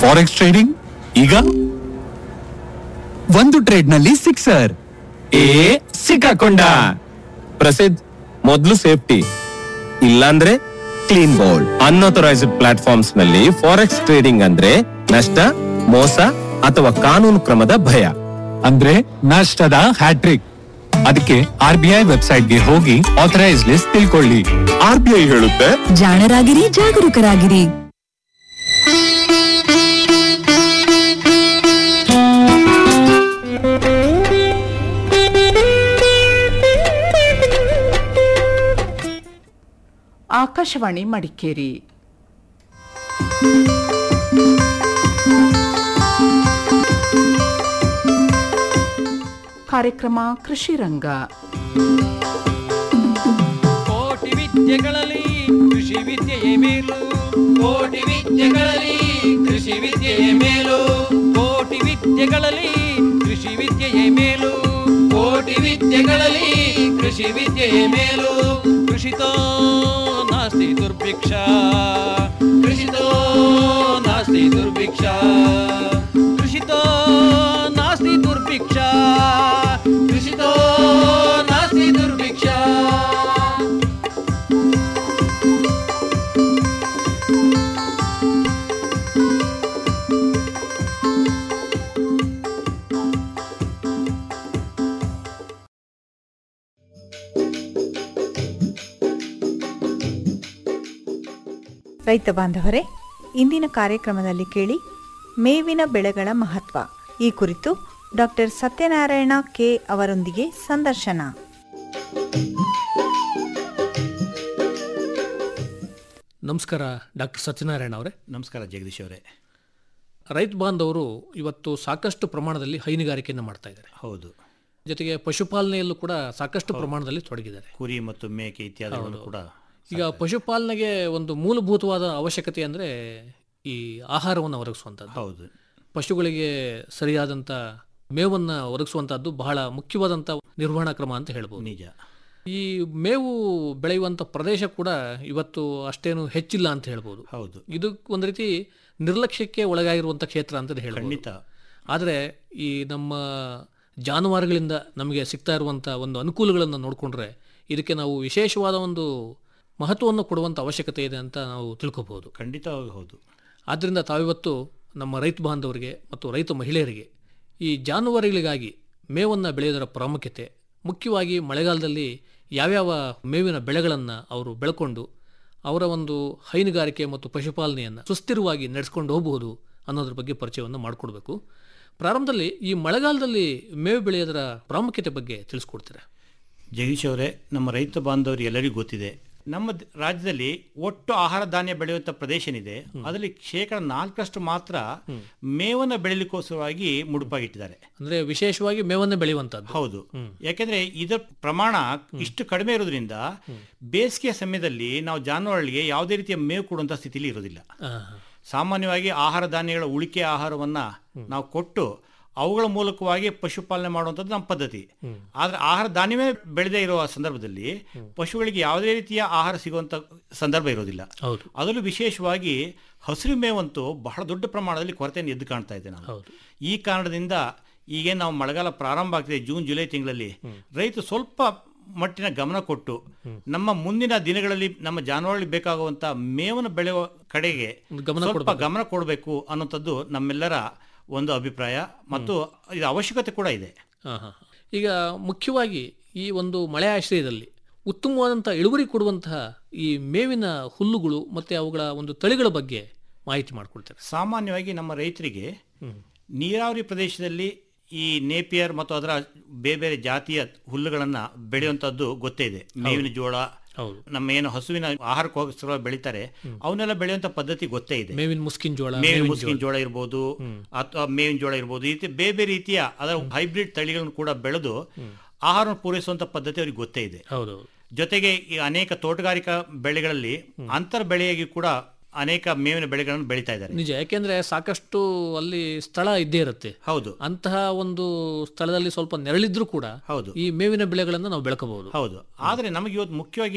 Forex trading ಈಗ ಒಂದು trade ನಲ್ಲಿ ಸಿಕ್ಸರ್ ಏ ಸಿಕ್ಕಾಕೊಂಡ ಪ್ರಸಿದ್ಧ ಮೊದ್ಲು ಸೇಫ್ಟಿ ಇಲ್ಲಾಂದ್ರೆ ಕ್ಲೀನ್ ಬೋಲ್ಡ್ ಅನ್ಅಥರೈಸ್ಡ್ ಪ್ಲಾಟ್ಫಾರ್ಮ್ಸ್ ನಲ್ಲಿ ಫಾರೆಕ್ಸ್ ಟ್ರೇಡಿಂಗ್ ಅಂದ್ರೆ ನಷ್ಟ ಮೋಸ ಅಥವಾ ಕಾನೂನು ಕ್ರಮದ ಭಯ ಅಂದ್ರೆ ನಷ್ಟದ ಹ್ಯಾಟ್ರಿಕ್ ಅದಕ್ಕೆ ಆರ್ ಬಿ ಐ ವೆಬ್ಸೈಟ್ಗೆ ಹೋಗಿ ಆಥರೈಸ್ ಲಿಸ್ಟ್ ತಿಳ್ಕೊಳ್ಳಿ ಆರ್ ಬಿ ಐ ಹೇಳುತ್ತೆ ಜಾಣರಾಗಿರಿ ಜಾಗರೂಕರಾಗಿರಿ ಆಕಾಶವಾಣಿ ಮಡಿಕೇರಿ ಕಾರ್ಯಕ್ರಮ ಕೃಷಿ ರಂಗ ಕೋಟಿ ವಿದ್ಯೆಗಳಲ್ಲಿ ಕೃಷಿ ವಿದ್ಯೆಯೇ ಮೇಲು ಕೋಟಿ ವಿದ್ಯೆಗಳಲ್ಲಿ ಕೃಷಿ ವಿದ್ಯೆಯೇ ಮೇಲು ಕೋಟಿ ವಿದ್ಯೆಗಳಲ್ಲಿ ಕೃಷಿ ವಿದ್ಯೆಯೇ ಮೇಲು ಕೋಟಿ ವಿದ್ಯೆಗಳಲ್ಲಿ ಕೃಷಿ ವಿದ್ಯೆಯೇ ಮೇಲು ಕೃಷಿತೋ ನಾಸ್ತಿ ದುರ್ಭಿಕ್ಷ ಕೃಷಿತೋ ನಾಸ್ತಿ ದುರ್ಭಿಕ್ಷ ಕೃಷಿತೋ ನಾಸ್ತಿ ದುರ್ಭಿಕ್ಷ ಕೃಷಿತೋ ನಾಸ್ತಿ ದುರ್ಭಿಕ್ಷ ರೈತ ಬಾಂಧವರೇ ಇಂದಿನ ಕಾರ್ಯಕ್ರಮದಲ್ಲಿ ಕೇಳಿ ಮೇವಿನ ಬೆಳೆಗಳ ಮಹತ್ವ ಈ ಕುರಿತು ಡಾಕ್ಟರ್ ಸತ್ಯನಾರಾಯಣ ಕೆ ಅವರೊಂದಿಗೆ ಸಂದರ್ಶನ ನಮಸ್ಕಾರ ಡಾಕ್ಟರ್ ಸತ್ಯನಾರಾಯಣ ಅವರೇ ನಮಸ್ಕಾರ ಜಗದೀಶ್ ಅವರೇ ರೈತ ಬಾಂಧವರು ಇವತ್ತು ಸಾಕಷ್ಟು ಪ್ರಮಾಣದಲ್ಲಿ ಹೈನುಗಾರಿಕೆಯನ್ನು ಮಾಡ್ತಾ ಇದ್ದಾರೆ ಹೌದು ಜೊತೆಗೆ ಪಶುಪಾಲನೆಯಲ್ಲೂ ಕೂಡ ಸಾಕಷ್ಟು ಪ್ರಮಾಣದಲ್ಲಿ ತೊಡಗಿದ್ದಾರೆ ಕುರಿ ಮತ್ತು ಮೇಕೆ ಇತ್ಯಾದಿಗಳನ್ನು ಕೂಡ ಈಗ ಪಶುಪಾಲನೆಗೆ ಒಂದು ಮೂಲಭೂತವಾದ ಅವಶ್ಯಕತೆ ಅಂದರೆ ಈ ಆಹಾರವನ್ನು ಒದಗಿಸುವಂಥದ್ದು ಹೌದು ಪಶುಗಳಿಗೆ ಸರಿಯಾದಂಥ ಮೇವನ್ನು ಒದಗಿಸುವಂಥದ್ದು ಬಹಳ ಮುಖ್ಯವಾದಂಥ ನಿರ್ವಹಣಾ ಕ್ರಮ ಅಂತ ಹೇಳ್ಬೋದು ನಿಜ ಈ ಮೇವು ಬೆಳೆಯುವಂಥ ಪ್ರದೇಶ ಕೂಡ ಇವತ್ತು ಅಷ್ಟೇನು ಹೆಚ್ಚಿಲ್ಲ ಅಂತ ಹೇಳ್ಬೋದು ಹೌದು ಇದು ಒಂದು ರೀತಿ ನಿರ್ಲಕ್ಷ್ಯಕ್ಕೆ ಒಳಗಾಗಿರುವಂಥ ಕ್ಷೇತ್ರ ಅಂತ ಹೇಳ್ಬೋದು ಖಂಡಿತ ಆದರೆ ಈ ನಮ್ಮ ಜಾನುವಾರುಗಳಿಂದ ನಮಗೆ ಸಿಗ್ತಾ ಇರುವಂಥ ಒಂದು ಅನುಕೂಲಗಳನ್ನು ನೋಡಿಕೊಂಡ್ರೆ ಇದಕ್ಕೆ ನಾವು ವಿಶೇಷವಾದ ಒಂದು ಮಹತ್ವವನ್ನು ಕೊಡುವಂಥ ಅವಶ್ಯಕತೆ ಇದೆ ಅಂತ ನಾವು ತಿಳ್ಕೊಬಹುದು ಖಂಡಿತವಾಗಿ ಹೌದು ಆದ್ದರಿಂದ ತಾವಿವತ್ತು ನಮ್ಮ ರೈತ ಬಾಂಧವರಿಗೆ ಮತ್ತು ರೈತ ಮಹಿಳೆಯರಿಗೆ ಈ ಜಾನುವಾರುಗಳಿಗಾಗಿ ಮೇವನ್ನು ಬೆಳೆಯೋದರ ಪ್ರಾಮುಖ್ಯತೆ ಮುಖ್ಯವಾಗಿ ಮಳೆಗಾಲದಲ್ಲಿ ಯಾವ್ಯಾವ ಮೇವಿನ ಬೆಳೆಗಳನ್ನು ಅವರು ಬೆಳ್ಕೊಂಡು ಅವರ ಒಂದು ಹೈನುಗಾರಿಕೆ ಮತ್ತು ಪಶುಪಾಲನೆಯನ್ನು ಸುಸ್ಥಿರವಾಗಿ ನಡೆಸ್ಕೊಂಡು ಹೋಗಬಹುದು ಅನ್ನೋದ್ರ ಬಗ್ಗೆ ಪರಿಚಯವನ್ನು ಮಾಡಿಕೊಡ್ಬೇಕು ಪ್ರಾರಂಭದಲ್ಲಿ ಈ ಮಳೆಗಾಲದಲ್ಲಿ ಮೇವು ಬೆಳೆಯೋದರ ಪ್ರಾಮುಖ್ಯತೆ ಬಗ್ಗೆ ತಿಳಿಸ್ಕೊಡ್ತೀರಾ ಜಗದೀಶ್ ಅವರೇ ನಮ್ಮ ರೈತ ಬಾಂಧವರು ಎಲ್ಲರಿಗೂ ಗೊತ್ತಿದೆ ನಮ್ಮ ದ- ರಾಜ್ಯದಲ್ಲಿ ಒಟ್ಟು ಆಹಾರ ಧಾನ್ಯ ಬೆಳೆಯುವಂಥ ಪ್ರದೇಶ ಏನಿದೆ ಅದರಲ್ಲಿ ಶೇಕಡ ನಾಲ್ಕರಷ್ಟು ಮಾತ್ರ ಮೇವನ್ನು ಬೆಳಿಲಿಕ್ಕೋಸ್ಕರವಾಗಿ ಮುಡುಪಾಗಿಟ್ಟಿದ್ದಾರೆ ಅಂದರೆ ವಿಶೇಷವಾಗಿ ಮೇವನ್ನು ಬೆಳೆಯುವಂಥದ್ದು ಹೌದು ಯಾಕೆಂದ್ರೆ ಇದರ ಪ್ರಮಾಣ ಇಷ್ಟು ಕಡಿಮೆ ಇರೋದ್ರಿಂದ ಬೇಸಿಗೆ ಸಮಯದಲ್ಲಿ ನಾವು ಜಾನುವಾರುಗಳಿಗೆ ಯಾವುದೇ ರೀತಿಯ ಮೇವು ಕೊಡುವಂಥ ಸ್ಥಿತಿಲಿ ಇರೋದಿಲ್ಲ ಆ, ಸಾಮಾನ್ಯವಾಗಿ ಆಹಾರ ಧಾನ್ಯಗಳ ಉಳಿಕೆ ಆಹಾರವನ್ನ ನಾವು ಕೊಟ್ಟು ಅವುಗಳ ಮೂಲಕವಾಗಿ ಪಶುಪಾಲನೆ ಮಾಡುವಂಥದ್ದು ನಮ್ಮ ಪದ್ಧತಿ ಆದ್ರೆ ಆಹಾರ ಧಾನ್ಯವೇ ಬೆಳೆದೇ ಇರುವ ಸಂದರ್ಭದಲ್ಲಿ ಪಶುಗಳಿಗೆ ಯಾವುದೇ ರೀತಿಯ ಆಹಾರ ಸಿಗುವಂತ ಸಂದರ್ಭ ಇರೋದಿಲ್ಲ ಹೌದು ಅದರಲ್ಲೂ ವಿಶೇಷವಾಗಿ ಹಸಿರು ಮೇವಂತೂ ಬಹಳ ದೊಡ್ಡ ಪ್ರಮಾಣದಲ್ಲಿ ಕೊರತೆಯನ್ನು ಎದ್ದು ಕಾಣ್ತಾ ಇದೆ ನಾವು ಹೌದು ಈ ಕಾರಣದಿಂದ ಈಗೇನು ನಾವು ಮಳೆಗಾಲ ಪ್ರಾರಂಭ ಆಗ್ತಿದೆ ಜೂನ್ ಜುಲೈ ತಿಂಗಳಲ್ಲಿ ರೈತ ಸ್ವಲ್ಪ ಮಟ್ಟಿನ ಗಮನ ಕೊಟ್ಟು ನಮ್ಮ ಮುಂದಿನ ದಿನಗಳಲ್ಲಿ ನಮ್ಮ ಜಾನುವಾರುಗಳಿಗೆ ಬೇಕಾಗುವಂತ ಮೇವನ್ನು ಬೆಳೆಯುವ ಕಡೆಗೆ ಒಂದು ಗಮನ ಸ್ವಲ್ಪ ಗಮನ ಕೊಡಬೇಕು ಅನ್ನೋಂಥದ್ದು ನಮ್ಮೆಲ್ಲರ ಒಂದು ಅಭಿಪ್ರಾಯ ಮತ್ತು ಇದು ಅವಶ್ಯಕತೆ ಕೂಡ ಇದೆ ಹಾಂ ಹಾಂ ಈಗ ಮುಖ್ಯವಾಗಿ ಈ ಒಂದು ಮಳೆ ಆಶ್ರಯದಲ್ಲಿ ಉತ್ತಮವಾದಂಥ ಇಳುವರಿ ಕೊಡುವಂತಹ ಈ ಮೇವಿನ ಹುಲ್ಲುಗಳು ಮತ್ತು ಅವುಗಳ ಒಂದು ತಳಿಗಳ ಬಗ್ಗೆ ಮಾಹಿತಿ ಮಾಡಿಕೊಡ್ತಾರೆ ಸಾಮಾನ್ಯವಾಗಿ ನಮ್ಮ ರೈತರಿಗೆ ನೀರಾವರಿ ಪ್ರದೇಶದಲ್ಲಿ ಈ ನೇಪಿಯರ್ ಮತ್ತು ಅದರ ಬೇರೆ ಬೇರೆ ಜಾತಿಯ ಹುಲ್ಲುಗಳನ್ನು ಬೆಳೆಯುವಂಥದ್ದು ಗೊತ್ತೇ ಇದೆ ಮೇವಿನ ಜೋಳ ಹೌದು ನಮ್ಮ ಏನು ಹಸುವಿನ ಆಹಾರಕ್ಕೋಸ್ಕರ ಬೆಳೀತಾರೆ ಅವನ್ನೆಲ್ಲ ಬೆಳೆಯುವಂಥ ಪದ್ಧತಿ ಗೊತ್ತೇ ಇದೆ ಮೇವಿನ ಮುಸ್ಕಿನ ಜೋಳ ಮೇವಿನ ಮೇವಿನ ಮುಸ್ಕಿನ ಜೋಳ ಇರ್ಬೋದು ಅಥವಾ ಮೇವಿನ ಜೋಳ ಇರ್ಬೋದು ಈ ರೀತಿ ಬೇರೆ ಬೇರೆ ರೀತಿಯ ಅದರ ಹೈಬ್ರಿಡ್ ತಳಿಗಳನ್ನು ಕೂಡ ಬೆಳೆದು ಆಹಾರ ಪೂರೈಸುವಂತ ಪದ್ಧತಿ ಅವ್ರಿಗೆ ಗೊತ್ತೇ ಇದೆ ಹೌದು ಜೊತೆಗೆ ಈ ಅನೇಕ ತೋಟಗಾರಿಕಾ ಬೆಳೆಗಳಲ್ಲಿ ಅಂತರ ಬೆಳೆಯಾಗಿ ಕೂಡ ಅನೇಕ ಮೇವಿನ ಬೆಳೆಗಳನ್ನು ಬೆಳೀತಾ ಇದ್ದಾರೆ ನಿಜ ಯಾಕೆಂದ್ರೆ ಸಾಕಷ್ಟು ಅಲ್ಲಿ ಸ್ಥಳ ಇದ್ದೇ ಇರುತ್ತೆ ಹೌದು ಅಂತಹ ಒಂದು ಸ್ಥಳದಲ್ಲಿ ಸ್ವಲ್ಪ ನೆರಳಿದ್ರೂ ಕೂಡ ಹೌದು ಈ ಮೇವಿನ ಬೆಳೆಗಳನ್ನು ನಾವು ಬೆಳಕಬಹುದು ಹೌದು ಆದರೆ ನಮಗೆ ಇವತ್ತು ಮುಖ್ಯವಾಗಿ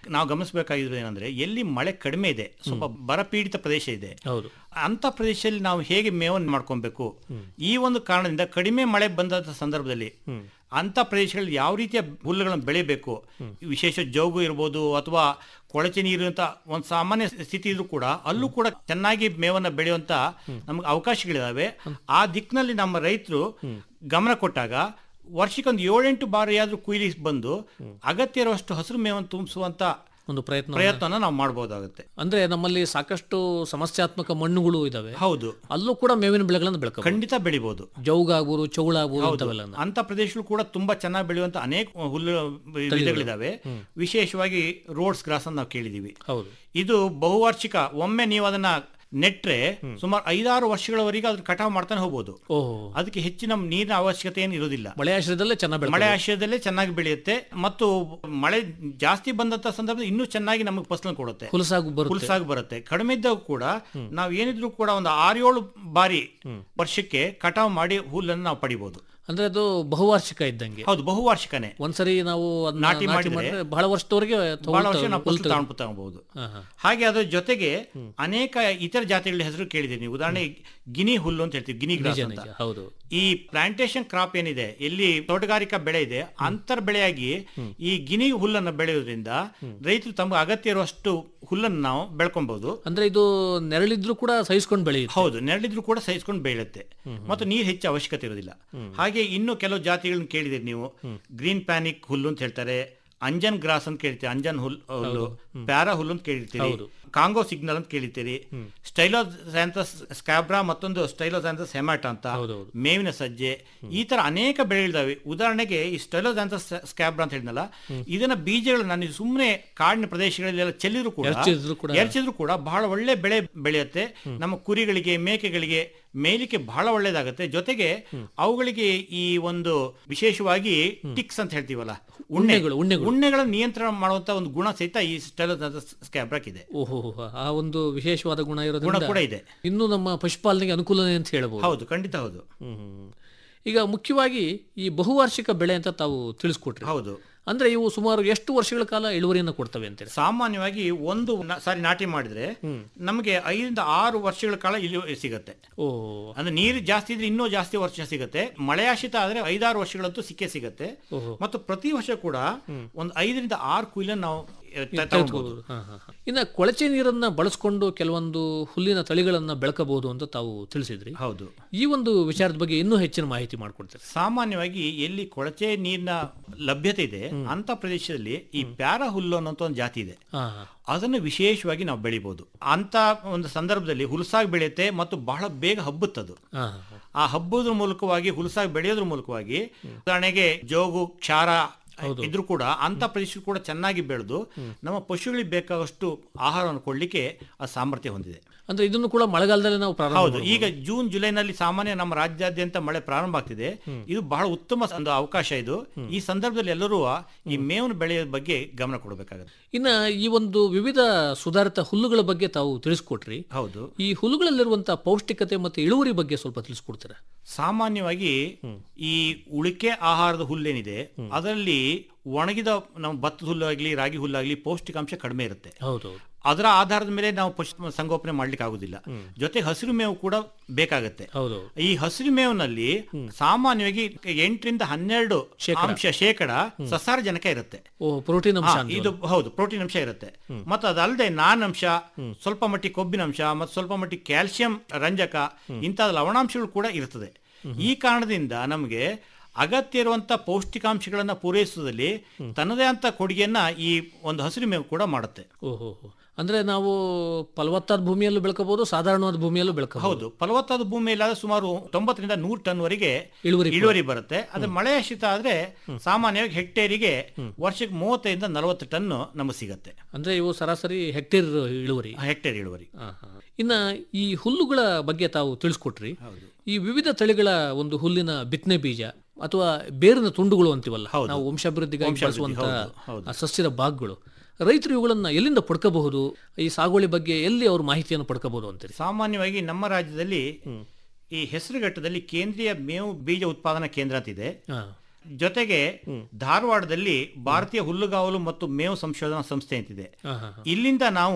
ನಾವು ಗಮನಿಸಬೇಕಾಗಿರೋದು ಏನಂದ್ರೆ ಎಲ್ಲಿ ಮಳೆ ಕಡಿಮೆ ಇದೆ ಸ್ವಲ್ಪ ಬರಪೀಡಿತ ಪ್ರದೇಶ ಇದೆ ಹೌದು ಅಂತ ಪ್ರದೇಶದಲ್ಲಿ ನಾವು ಹೇಗೆ ಮೇವನ್ನು ಮಾಡ್ಕೊಬೇಕು ಈ ಒಂದು ಕಾರಣದಿಂದ ಕಡಿಮೆ ಮಳೆ ಬಂದಂತ ಸಂದರ್ಭದಲ್ಲಿ ಅಂತ ಪ್ರದೇಶಗಳಲ್ಲಿ ಯಾವ ರೀತಿಯ ಹುಲ್ಲುಗಳನ್ನು ಬೆಳಿಬೇಕು ವಿಶೇಷ ಜೋಗು ಇರ್ಬೋದು ಅಥವಾ ಕೊಳಚೆ ನೀರು ಅಂತ ಒಂದು ಸಾಮಾನ್ಯ ಸ್ಥಿತಿ ಇದ್ರೂ ಕೂಡ ಅಲ್ಲೂ ಕೂಡ ಚೆನ್ನಾಗಿ ಮೇವನ್ನ ಬೆಳೆಯುವಂತ ನಮ್ಗೆ ಅವಕಾಶಗಳಿದಾವೆ ಆ ದಿಕ್ಕಿನಲ್ಲಿ ನಮ್ಮ ರೈತರು ಗಮನ ಕೊಟ್ಟಾಗ ವರ್ಷಕ್ಕೊಂದು ಏಳೆಂಟು ಬಾರಿಯಾದ್ರೂ ಕುಯ್ಲಿ ಬಂದು ಅಗತ್ಯ ಇರುವಷ್ಟು ಹಸಿರು ಮೇವನ್ನು ತುಂಬಿಸುವಂತ ಒಂದು ಪ್ರಯತ್ನ ಪ್ರಯತ್ನನ ನಾವು ಮಾಡಬಹುದಾಗುತ್ತೆ ಅಂದ್ರೆ ನಮ್ಮಲ್ಲಿ ಸಾಕಷ್ಟು ಸಮಸ್ಯಾತ್ಮಕ ಮಣ್ಣುಗಳು ಇದಾವೆ ಹೌದು ಅಲ್ಲೂ ಕೂಡ ಮೇವಿನ ಬೆಳೆಗಳನ್ನು ಬೆಳಕ ಖಂಡಿತ ಬೆಳಿಬಹುದು ಜೌಗಾಗ್ಬೋದು ಚೌಳಾಗ್ಬೋದು ಇಂಥವೆಲ್ಲ ಅಂತ ಪ್ರದೇಶಗಳು ಕೂಡ ತುಂಬಾ ಚೆನ್ನಾಗಿ ಬೆಳೆಯುವಂತ ಅನೇಕ ಹುಲ್ಲು ವಿಧಗಳಿದಾವೆ ವಿಶೇಷವಾಗಿ ರೋಡ್ಸ್ ಗ್ರಾಸ್ ಅಂತ ನಾವು ಕೇಳಿದೀವಿ ಹೌದು ಇದು ಬಹುವಾರ್ಷಿಕ ಒಮ್ಮೆ ನೀವು ಅದನ್ನ ನೆಟ್ರೆ ಸುಮಾರು ಐದಾರು ವರ್ಷಗಳವರೆಗೆ ಅದ್ರ ಕಟಾವು ಮಾಡ್ತಾನೆ ಹೋಗ್ಬೋದು ಓಹೋ ಅದಕ್ಕೆ ಹೆಚ್ಚಿನ ನೀರಿನ ಅವಶ್ಯಕತೆ ಏನು ಇರೋದಿಲ್ಲ ಮಳೆ ಆಶ್ರಯದಲ್ಲೇ ಚೆನ್ನಾಗಿ ಮಳೆ ಆಶ್ರಯದಲ್ಲೇ ಚೆನ್ನಾಗಿ ಬೆಳೆಯುತ್ತೆ ಮತ್ತು ಮಳೆ ಜಾಸ್ತಿ ಬಂದಂತ ಸಂದರ್ಭದಲ್ಲಿ ಇನ್ನೂ ಚೆನ್ನಾಗಿ ನಮಗೆ ಫಸಲು ಕೊಡುತ್ತೆ ಹುಲಸಾಗಿ ಬರುತ್ತೆ ಹುಲ್ಸಾಗಿ ಬರುತ್ತೆ ಕಡಿಮೆ ಇದ್ದಾಗ ಕೂಡ ನಾವು ಏನಿದ್ರು ಕೂಡ ಒಂದು ಆರೇಳು ಬಾರಿ ವರ್ಷಕ್ಕೆ ಕಟಾವು ಮಾಡಿ ಹುಲ್ಲನ್ನು ನಾವು ಪಡಿಬಹುದು ಅಂದ್ರೆ ಅದು ಬಹುವಾರ್ಷಿಕ ಇದ್ದಂಗೆ ಹೌದು ಬಹುವಾರ್ಷಿಕನೇ ಒಂದ್ಸರಿ ನಾವು ಅದನ್ನ ನಾಟಿ ನಾಟಿ ಮಾಡಿದ್ರೆ ಮಾಡಿದ್ರೆ ಬಹಳ ವರ್ಷದವರೆಗೆ ಬಹಳ ವರ್ಷ ನಾವು ಫಸಲು ತಗೊಂಡು ತಗೋಬಹುದು ಹಾಗೆ ಅದರ ಜೊತೆಗೆ ಅನೇಕ ಇತರ ಜಾತಿಗಳ ಹೆಸರು ಕೇಳಿದೆ ನೀವು ಉದಾಹರಣೆ ಗಿನಿ ಹುಲ್ಲು ಅಂತ ಹೇಳ್ತೀವಿ ಗಿನಿ ಗ್ರಾಸ್ ನಿಜ ಅಂತ ನಿಜ ಹೌದು ಈ ಪ್ಲಾಂಟೇಶನ್ ಕ್ರಾಪ್ ಏನಿದೆ ಎಲ್ಲಿ ತೋಟಗಾರಿಕಾ ಬೆಳೆ ಇದೆ ಅಂತರ್ ಬೆಳೆಯಾಗಿ ಈ ಗಿನಿ ಹುಲ್ಲನ್ನು ಬೆಳೆಯೋದ್ರಿಂದ ರೈತರು ತಮಗೆ ಅಗತ್ಯ ಇರುವಷ್ಟು ಹುಲ್ಲನ್ನು ನಾವು ಬೆಳ್ಕೊಬಹುದು ಅಂದ್ರೆ ಇದು ನೆರಳಿದ್ರು ಕೂಡ ಸಹಿಸ್ಕೊಂಡು ಬೆಳೆಯುತ್ತೆ ಹೌದು ನೆರಳಿದ್ರು ಕೂಡ ಸಹಿಸ್ಕೊಂಡು ಬೆಳೆಯುತ್ತೆ ಮತ್ತು ನೀರು ಹೆಚ್ಚು ಅವಶ್ಯಕತೆ ಇರೋದಿಲ್ಲ ಹಾಗೆ ಇನ್ನು ಕೆಲವು ಜಾತಿಗಳನ್ನ ಕೇಳಿದಿರಿ ನೀವು ಗ್ರೀನ್ ಪ್ಯಾನಿಕ್ ಹುಲ್ಲು ಅಂತ ಹೇಳ್ತಾರೆ ಅಂಜನ್ ಗ್ರಾಸ್ ಅಂತ ಕೇಳ್ತೀರಿ ಅಂಜನ್ ಹುಲ್ ಹುಲ್ಲು ಪ್ಯಾರಾ ಹುಲ್ಲು ಅಂತ ಕೇಳಿರ್ತೀರಿ ಕಾಂಗೋ ಸಿಗ್ನಲ್ ಅಂತ ಕೇಳಿರ್ತೀರಿ ಸ್ಟೈಲೋಸ್ಯಾಂಥಸ್ ಸ್ಕ್ಯಾಬ್ರಾ ಮತ್ತೊಂದು ಸ್ಟೈಲೋಸ್ಯಾಂಥಸ್ ಹೆಮಾಟ ಅಂತ ಹೌದೌದು. ಮೇವಿನ ಸಜ್ಜೆ ಈ ತರ ಅನೇಕ ಬೆಳೆಗಳಿದಾವೆ ಉದಾಹರಣೆಗೆ ಈ ಸ್ಟೈಲೋಸ್ಯಾಂಥಸ್ ಸ್ಕ್ಯಾಬ್ರಾ ಅಂತ ಹೇಳಿದ್ನಲ್ಲ ಇದನ್ನ ಬೀಜಗಳು ನಾನು ಸುಮ್ಮನೆ ಕಾಡಿನ ಪ್ರದೇಶಗಳಲ್ಲೆಲ್ಲ ಚೆಲ್ಲಿದ್ರು ಕೂಡ ಎರ್ಚಿದ್ರು ಕೂಡ- ಎರ್ಚಿದ್ರು ಕೂಡ ಬಹಳ ಒಳ್ಳೆ ಬೆಳೆ ಬೆಳೆಯುತ್ತೆ ನಮ್ಮ ಕುರಿಗಳಿಗೆ ಮೇಕೆಗಳಿಗೆ ಮೇಲಿಕ್ಕೆ ಬಹಳ ಒಳ್ಳೇದಾಗುತ್ತೆ ಜೊತೆಗೆ ಅವುಗಳಿಗೆ ಈ ಒಂದು ವಿಶೇಷವಾಗಿ ಟಿಕ್ಸ್ ಅಂತ ಹೇಳ್ತೀವಲ್ಲ ಉಣ್ಣೆ ಉಣ್ಣೆಗಳು, ಉಣ್ಣೆಗಳು. ಉಣ್ಣೆಗಳನ್ನು ನಿಯಂತ್ರಣ ಮಾಡುವಂತ ಒಂದು ಗುಣ ಸಹಿತ ಈ ಸ್ಕ್ಯಾಬ್ರಾಕ್ ಇದೆ ಓಹೋ ಆ ಒಂದು ವಿಶೇಷವಾದ ಗುಣ ಗುಣ ಇರೋದ್ರಿಂದ ಕೂಡ ಇದೆ ಇನ್ನು ನಮ್ಮ ಪಶುಪಾಲನೆಗೆ ಅನುಕೂಲನೇ ಅಂತ ಹೇಳ್ಬೋದು ಹೌದು ಖಂಡಿತ ಹೌದು ಹ್ಮ್. ಈಗ ಮುಖ್ಯವಾಗಿ ಈ ಬಹುವಾರ್ಷಿಕ ಬೆಳೆ ಅಂತ ತಾವು ತಿಳಿಸ್ಕೊಟ್ರಿ ಹೌದು ಅಂದ್ರೆ ಇವು ಸುಮಾರು ಎಷ್ಟು ವರ್ಷಗಳ ಕಾಲ ಇಳುವರಿಯನ್ನು ಕೊಡ್ತವೆ ಅಂತೀರಿ ಸಾಮಾನ್ಯವಾಗಿ ಒಂದು ನ- ಸಾರಿ ನಾಟಿ ಮಾಡಿದ್ರೆ ನಮಗೆ ಐದರಿಂದ ಆರು ವರ್ಷಗಳ ಕಾಲ ಇಳುವರಿ ಸಿಗುತ್ತೆ ಓ ಅಂದ್ರೆ ನೀರು ಜಾಸ್ತಿ ಇದ್ರೆ ಇನ್ನೂ ಜಾಸ್ತಿ ವರ್ಷ ಸಿಗುತ್ತೆ ಮಳೆಯಾಶ್ರಿತ ಆದ್ರೆ ಐದಾರು ವರ್ಷಗಳಂತೂ ಸಿಕ್ಕೇ ಸಿಗುತ್ತೆ ಓಹೋ. ಮತ್ತು ಪ್ರತಿ ವರ್ಷ ಕೂಡ ಒಂದು ಐದರಿಂದ ಆರು ಕುಯ್ಲನ್ನು ನಾವು ಎ, ತ- ತಗೊಳ್ಬೋದು ಹಾ, ಹಾ, ಹಾ. ಇನ್ನ ಕೊಳಚೆ ನೀರನ್ನ ಬಳಸ್ಕೊಂಡು ಕೆಲವೊಂದು ಹುಲ್ಲಿನ ತಳಿಗಳನ್ನ ಬೆಳಕಬಹುದು ಅಂತ ತಾವು ತಿಳಿಸಿದ್ರಿ ಹೌದು ಈ ಒಂದು ವಿಚಾರದ ಬಗ್ಗೆ ಇನ್ನೂ ಹೆಚ್ಚಿನ ಮಾಹಿತಿ ಮಾಡ್ಕೊಡ್ತೀರಿ ಸಾಮಾನ್ಯವಾಗಿ ಎಲ್ಲಿ ಕೊಳಚೆ ನೀರಿನ ಲಭ್ಯತೆ ಇದೆ ಅಂತ ಪ್ರದೇಶದಲ್ಲಿ ಈ ಪ್ಯಾರಾ ಹುಲ್ಲು ಅನ್ನೋಂಥ ಒಂದು ಜಾತಿ ಇದೆ ಹಾ ಹಾ. ಅದನ್ನು ವಿಶೇಷವಾಗಿ ನಾವು ಬೆಳಿಬಹುದು ಅಂತ ಒಂದು ಸಂದರ್ಭದಲ್ಲಿ ಹುಲಸಾಗಿ ಬೆಳೆಯುತ್ತೆ ಮತ್ತು ಬಹಳ ಬೇಗ ಹಬ್ಬುತ್ತದು ಹಾ, ಹಾ. ಆ ಹಬ್ಬದ ಮೂಲಕವಾಗಿ ಹುಲಸಾಗಿ ಬೆಳೆಯೋದ್ರ ಮೂಲಕವಾಗಿ ಉದಾಹರಣೆಗೆ ಜೋಗು ಕ್ಷಾರ ಇದ್ರೂ ಕೂಡ ಅಂತ ಪ್ರದೇಶ ಕೂಡ ಚೆನ್ನಾಗಿ ಬೆಳೆದು ನಮ್ಮ ಪಶುಗಳಿಗೆ ಬೇಕಾದಷ್ಟು ಆಹಾರವನ್ನು ಕೊಡ್ಲಿಕ್ಕೆ ಆ ಸಾಮರ್ಥ್ಯ ಹೊಂದಿದೆ ಅಂದ್ರೆ ಇದನ್ನು ಕೂಡ ಮಳೆಗಾಲದಲ್ಲಿ ನಾವು ಪ್ರಾರಂಭ ಹೌದು ಮಾಡ್ಬೋದು. ಈಗ ಜೂನ್ ಜುಲೈನಲ್ಲಿ ಸಾಮಾನ್ಯ ನಮ್ಮ ರಾಜ್ಯಾದ್ಯಂತ ಮಳೆ ಪ್ರಾರಂಭ ಆಗ್ತಿದೆ ಇದು ಬಹಳ ಉತ್ತಮ ಒಂದು ಅವಕಾಶ ಇದು ಈ ಸಂದರ್ಭದಲ್ಲಿ ಎಲ್ಲರೂ ಈ ಮೇವಿನ ಬೆಳೆಯ ಬಗ್ಗೆ ಗಮನ ಕೊಡಬೇಕಾಗುತ್ತೆ ಇನ್ನ ಈ ಒಂದು ವಿವಿಧ ಸುಧಾರಿತ ಹುಲ್ಲುಗಳ ಬಗ್ಗೆ ತಾವು ತಿಳಿಸ್ಕೊಟ್ರಿ ಹೌದು ಈ ಹುಲ್ಲುಗಳಲ್ಲಿರುವಂತಹ ಪೌಷ್ಟಿಕತೆ ಮತ್ತು ಇಳುವರಿ ಬಗ್ಗೆ ಸ್ವಲ್ಪ ತಿಳಿಸ್ಕೊಡ್ತೀರಾ ಸಾಮಾನ್ಯವಾಗಿ ಈ ಉಳಿಕೆ ಆಹಾರದ ಹುಲ್ಲೇನಿದೆ ಅದರಲ್ಲಿ ಒಣಗಿದ ನಾವು ಭತ್ತದ ಹುಲ್ಲಾಗ್ಲಿ ರಾಗಿ ಹುಲ್ಲಾಗ್ಲಿ ಪೌಷ್ಟಿಕಾಂಶ ಕಡಿಮೆ ಇರುತ್ತೆ ಹೌದೌದು ಅದರ ಆಧಾರದ ಮೇಲೆ ನಾವು ಪಶು ಸಂಗೋಪನೆ ಮಾಡ್ಲಿಕ್ಕೆ ಆಗುದಿಲ್ಲ ಜೊತೆಗೆ ಹಸಿರು ಮೇವು ಕೂಡ ಬೇಕಾಗತ್ತೆ ಹೌದೌದು ಈ ಹಸಿರು ಮೇವಿನಲ್ಲಿ ಸಾಮಾನ್ಯವಾಗಿ ಎಂಟರಿಂದ ಹನ್ನೆರಡು ಅಂಶ ಶೇಕಡ ಸಸಾರಜನಕ ಇರುತ್ತೆ ಓ ಪ್ರೋಟೀನ್ ಅಂಶ ಹಾ, ಅಂತೀವಲ್ಲ. ಇದು ಹೌದು ಪ್ರೋಟೀನ್ ಅಂಶ ಇರುತ್ತೆ ಮತ್ತು ಅದಲ್ಲದೆ ನಾನ್ ಅಂಶ ಸ್ವಲ್ಪ ಮಟ್ಟಿಗೆ ಕೊಬ್ಬಿನ ಅಂಶ ಮತ್ತು ಸ್ವಲ್ಪ ಮಟ್ಟಿಗೆ ಕ್ಯಾಲ್ಸಿಯಂ ರಂಜಕ ಇಂಥ ಲವಣಾಂಶಗಳು ಕೂಡ ಇರ್ತದೆ ಈ ಕಾರಣದಿಂದ ನಮಗೆ ಅಗತ್ಯ ಇರುವಂತ ಪೌಷ್ಟಿಕಾಂಶಗಳನ್ನ ಪೂರೈಸುವುದಲ್ಲಿ ತನ್ನದೇ ಅಂತ ಕೊಡುಗೆಯನ್ನ ಈ ಒಂದು ಹಸಿರು ಮೇವು ಕೂಡ ಮಾಡುತ್ತೆ ಓಹೋ ಹೋ. ಅಂದ್ರೆ ನಾವು ಫಲವತ್ತಾದ ಭೂಮಿಯಲ್ಲೂ ಬೆಳ್ಕೋಬಹುದು ಸಾಧಾರಣವಾದ ಭೂಮಿಯಲ್ಲೂ ಬೆಳ್ಕೋಬಹುದು ಹೌದು ಫಲವತ್ತಾದ ಭೂಮಿಯಲ್ಲಿ ಸುಮಾರು ತೊಂಬತ್ತರಿಂದ ನೂರು ಟನ್ ವರೆಗೆ ಇಳುವರಿ ಇಳುವರಿ ಬರುತ್ತೆ ಅದ್ರ ಮಳೆ ಆಶ್ರಿತ ಆದ್ರೆ ಸಾಮಾನ್ಯವಾಗಿ ಹೆಕ್ಟೇರಿಗೆ ವರ್ಷಕ್ಕೆ ಮೂವತ್ತೈದಿಂದ ನಲವತ್ತು ಟನ್ ನಮಗೆ ಸಿಗತ್ತೆ ಅಂದ್ರೆ ಇವು ಸರಾಸರಿ ಹೆಕ್ಟೇರ್ ಇಳುವರಿ ಹೆಕ್ಟೇರ್ ಇಳುವರಿ ಆ, ಹಾ. ಇನ್ನ ಈ ಹುಲ್ಲುಗಳ ಬಗ್ಗೆ ತಾವು ತಿಳಿಸ್ಕೊಟ್ರಿ ಈ ವಿವಿಧ ತಳಿಗಳ ಒಂದು ಹುಲ್ಲಿನ ಬಿತ್ತನೆ ಬೀಜ ಅಥವಾ ಬೇರಿನ ತುಂಡುಗಳು ಅಂತೀವಲ್ಲ ಹೌದು. ನಾವು ವಂಶಾಭಿವೃದ್ಧಿಗಾಗಿ ವಂಶಾಭಿವೃದ್ಧಿ, ಬಳಸುವಂತ ಹೌದು, ಹೌದು. ಆ ಸಸ್ಯದ ಭಾಗಗಳು ರೈತರು ಇವುಗಳನ್ನ ಎಲ್ಲಿಂದ ಪಡ್ಕೋಬಹುದು ಈ ಸಾಗುವಳಿ ಬಗ್ಗೆ ಎಲ್ಲಿ ಅವರು ಮಾಹಿತಿಯನ್ನು ಪಡ್ಕೋಬಹುದು ಅಂತೀರಿ ಸಾಮಾನ್ಯವಾಗಿ ನಮ್ಮ ರಾಜ್ಯದಲ್ಲಿ ಈ ಹೆಸರುಘಟ್ಟದಲ್ಲಿ ಕೇಂದ್ರೀಯ ಮೇವು ಬೀಜ ಉತ್ಪಾದನಾ ಕೇಂದ್ರ ಅಂತಿದೆ ಹಾ. ಜೊತೆಗೆ ಧಾರವಾಡದಲ್ಲಿ ಭಾರತೀಯ ಹುಲ್ಲುಗಾವಲು ಮತ್ತು ಮೇವು ಸಂಶೋಧನಾ ಸಂಸ್ಥೆ ಅಂತಿದೆ ಹಾ, ಹಾ, ಹಾ. ಇಲ್ಲಿಂದ ನಾವು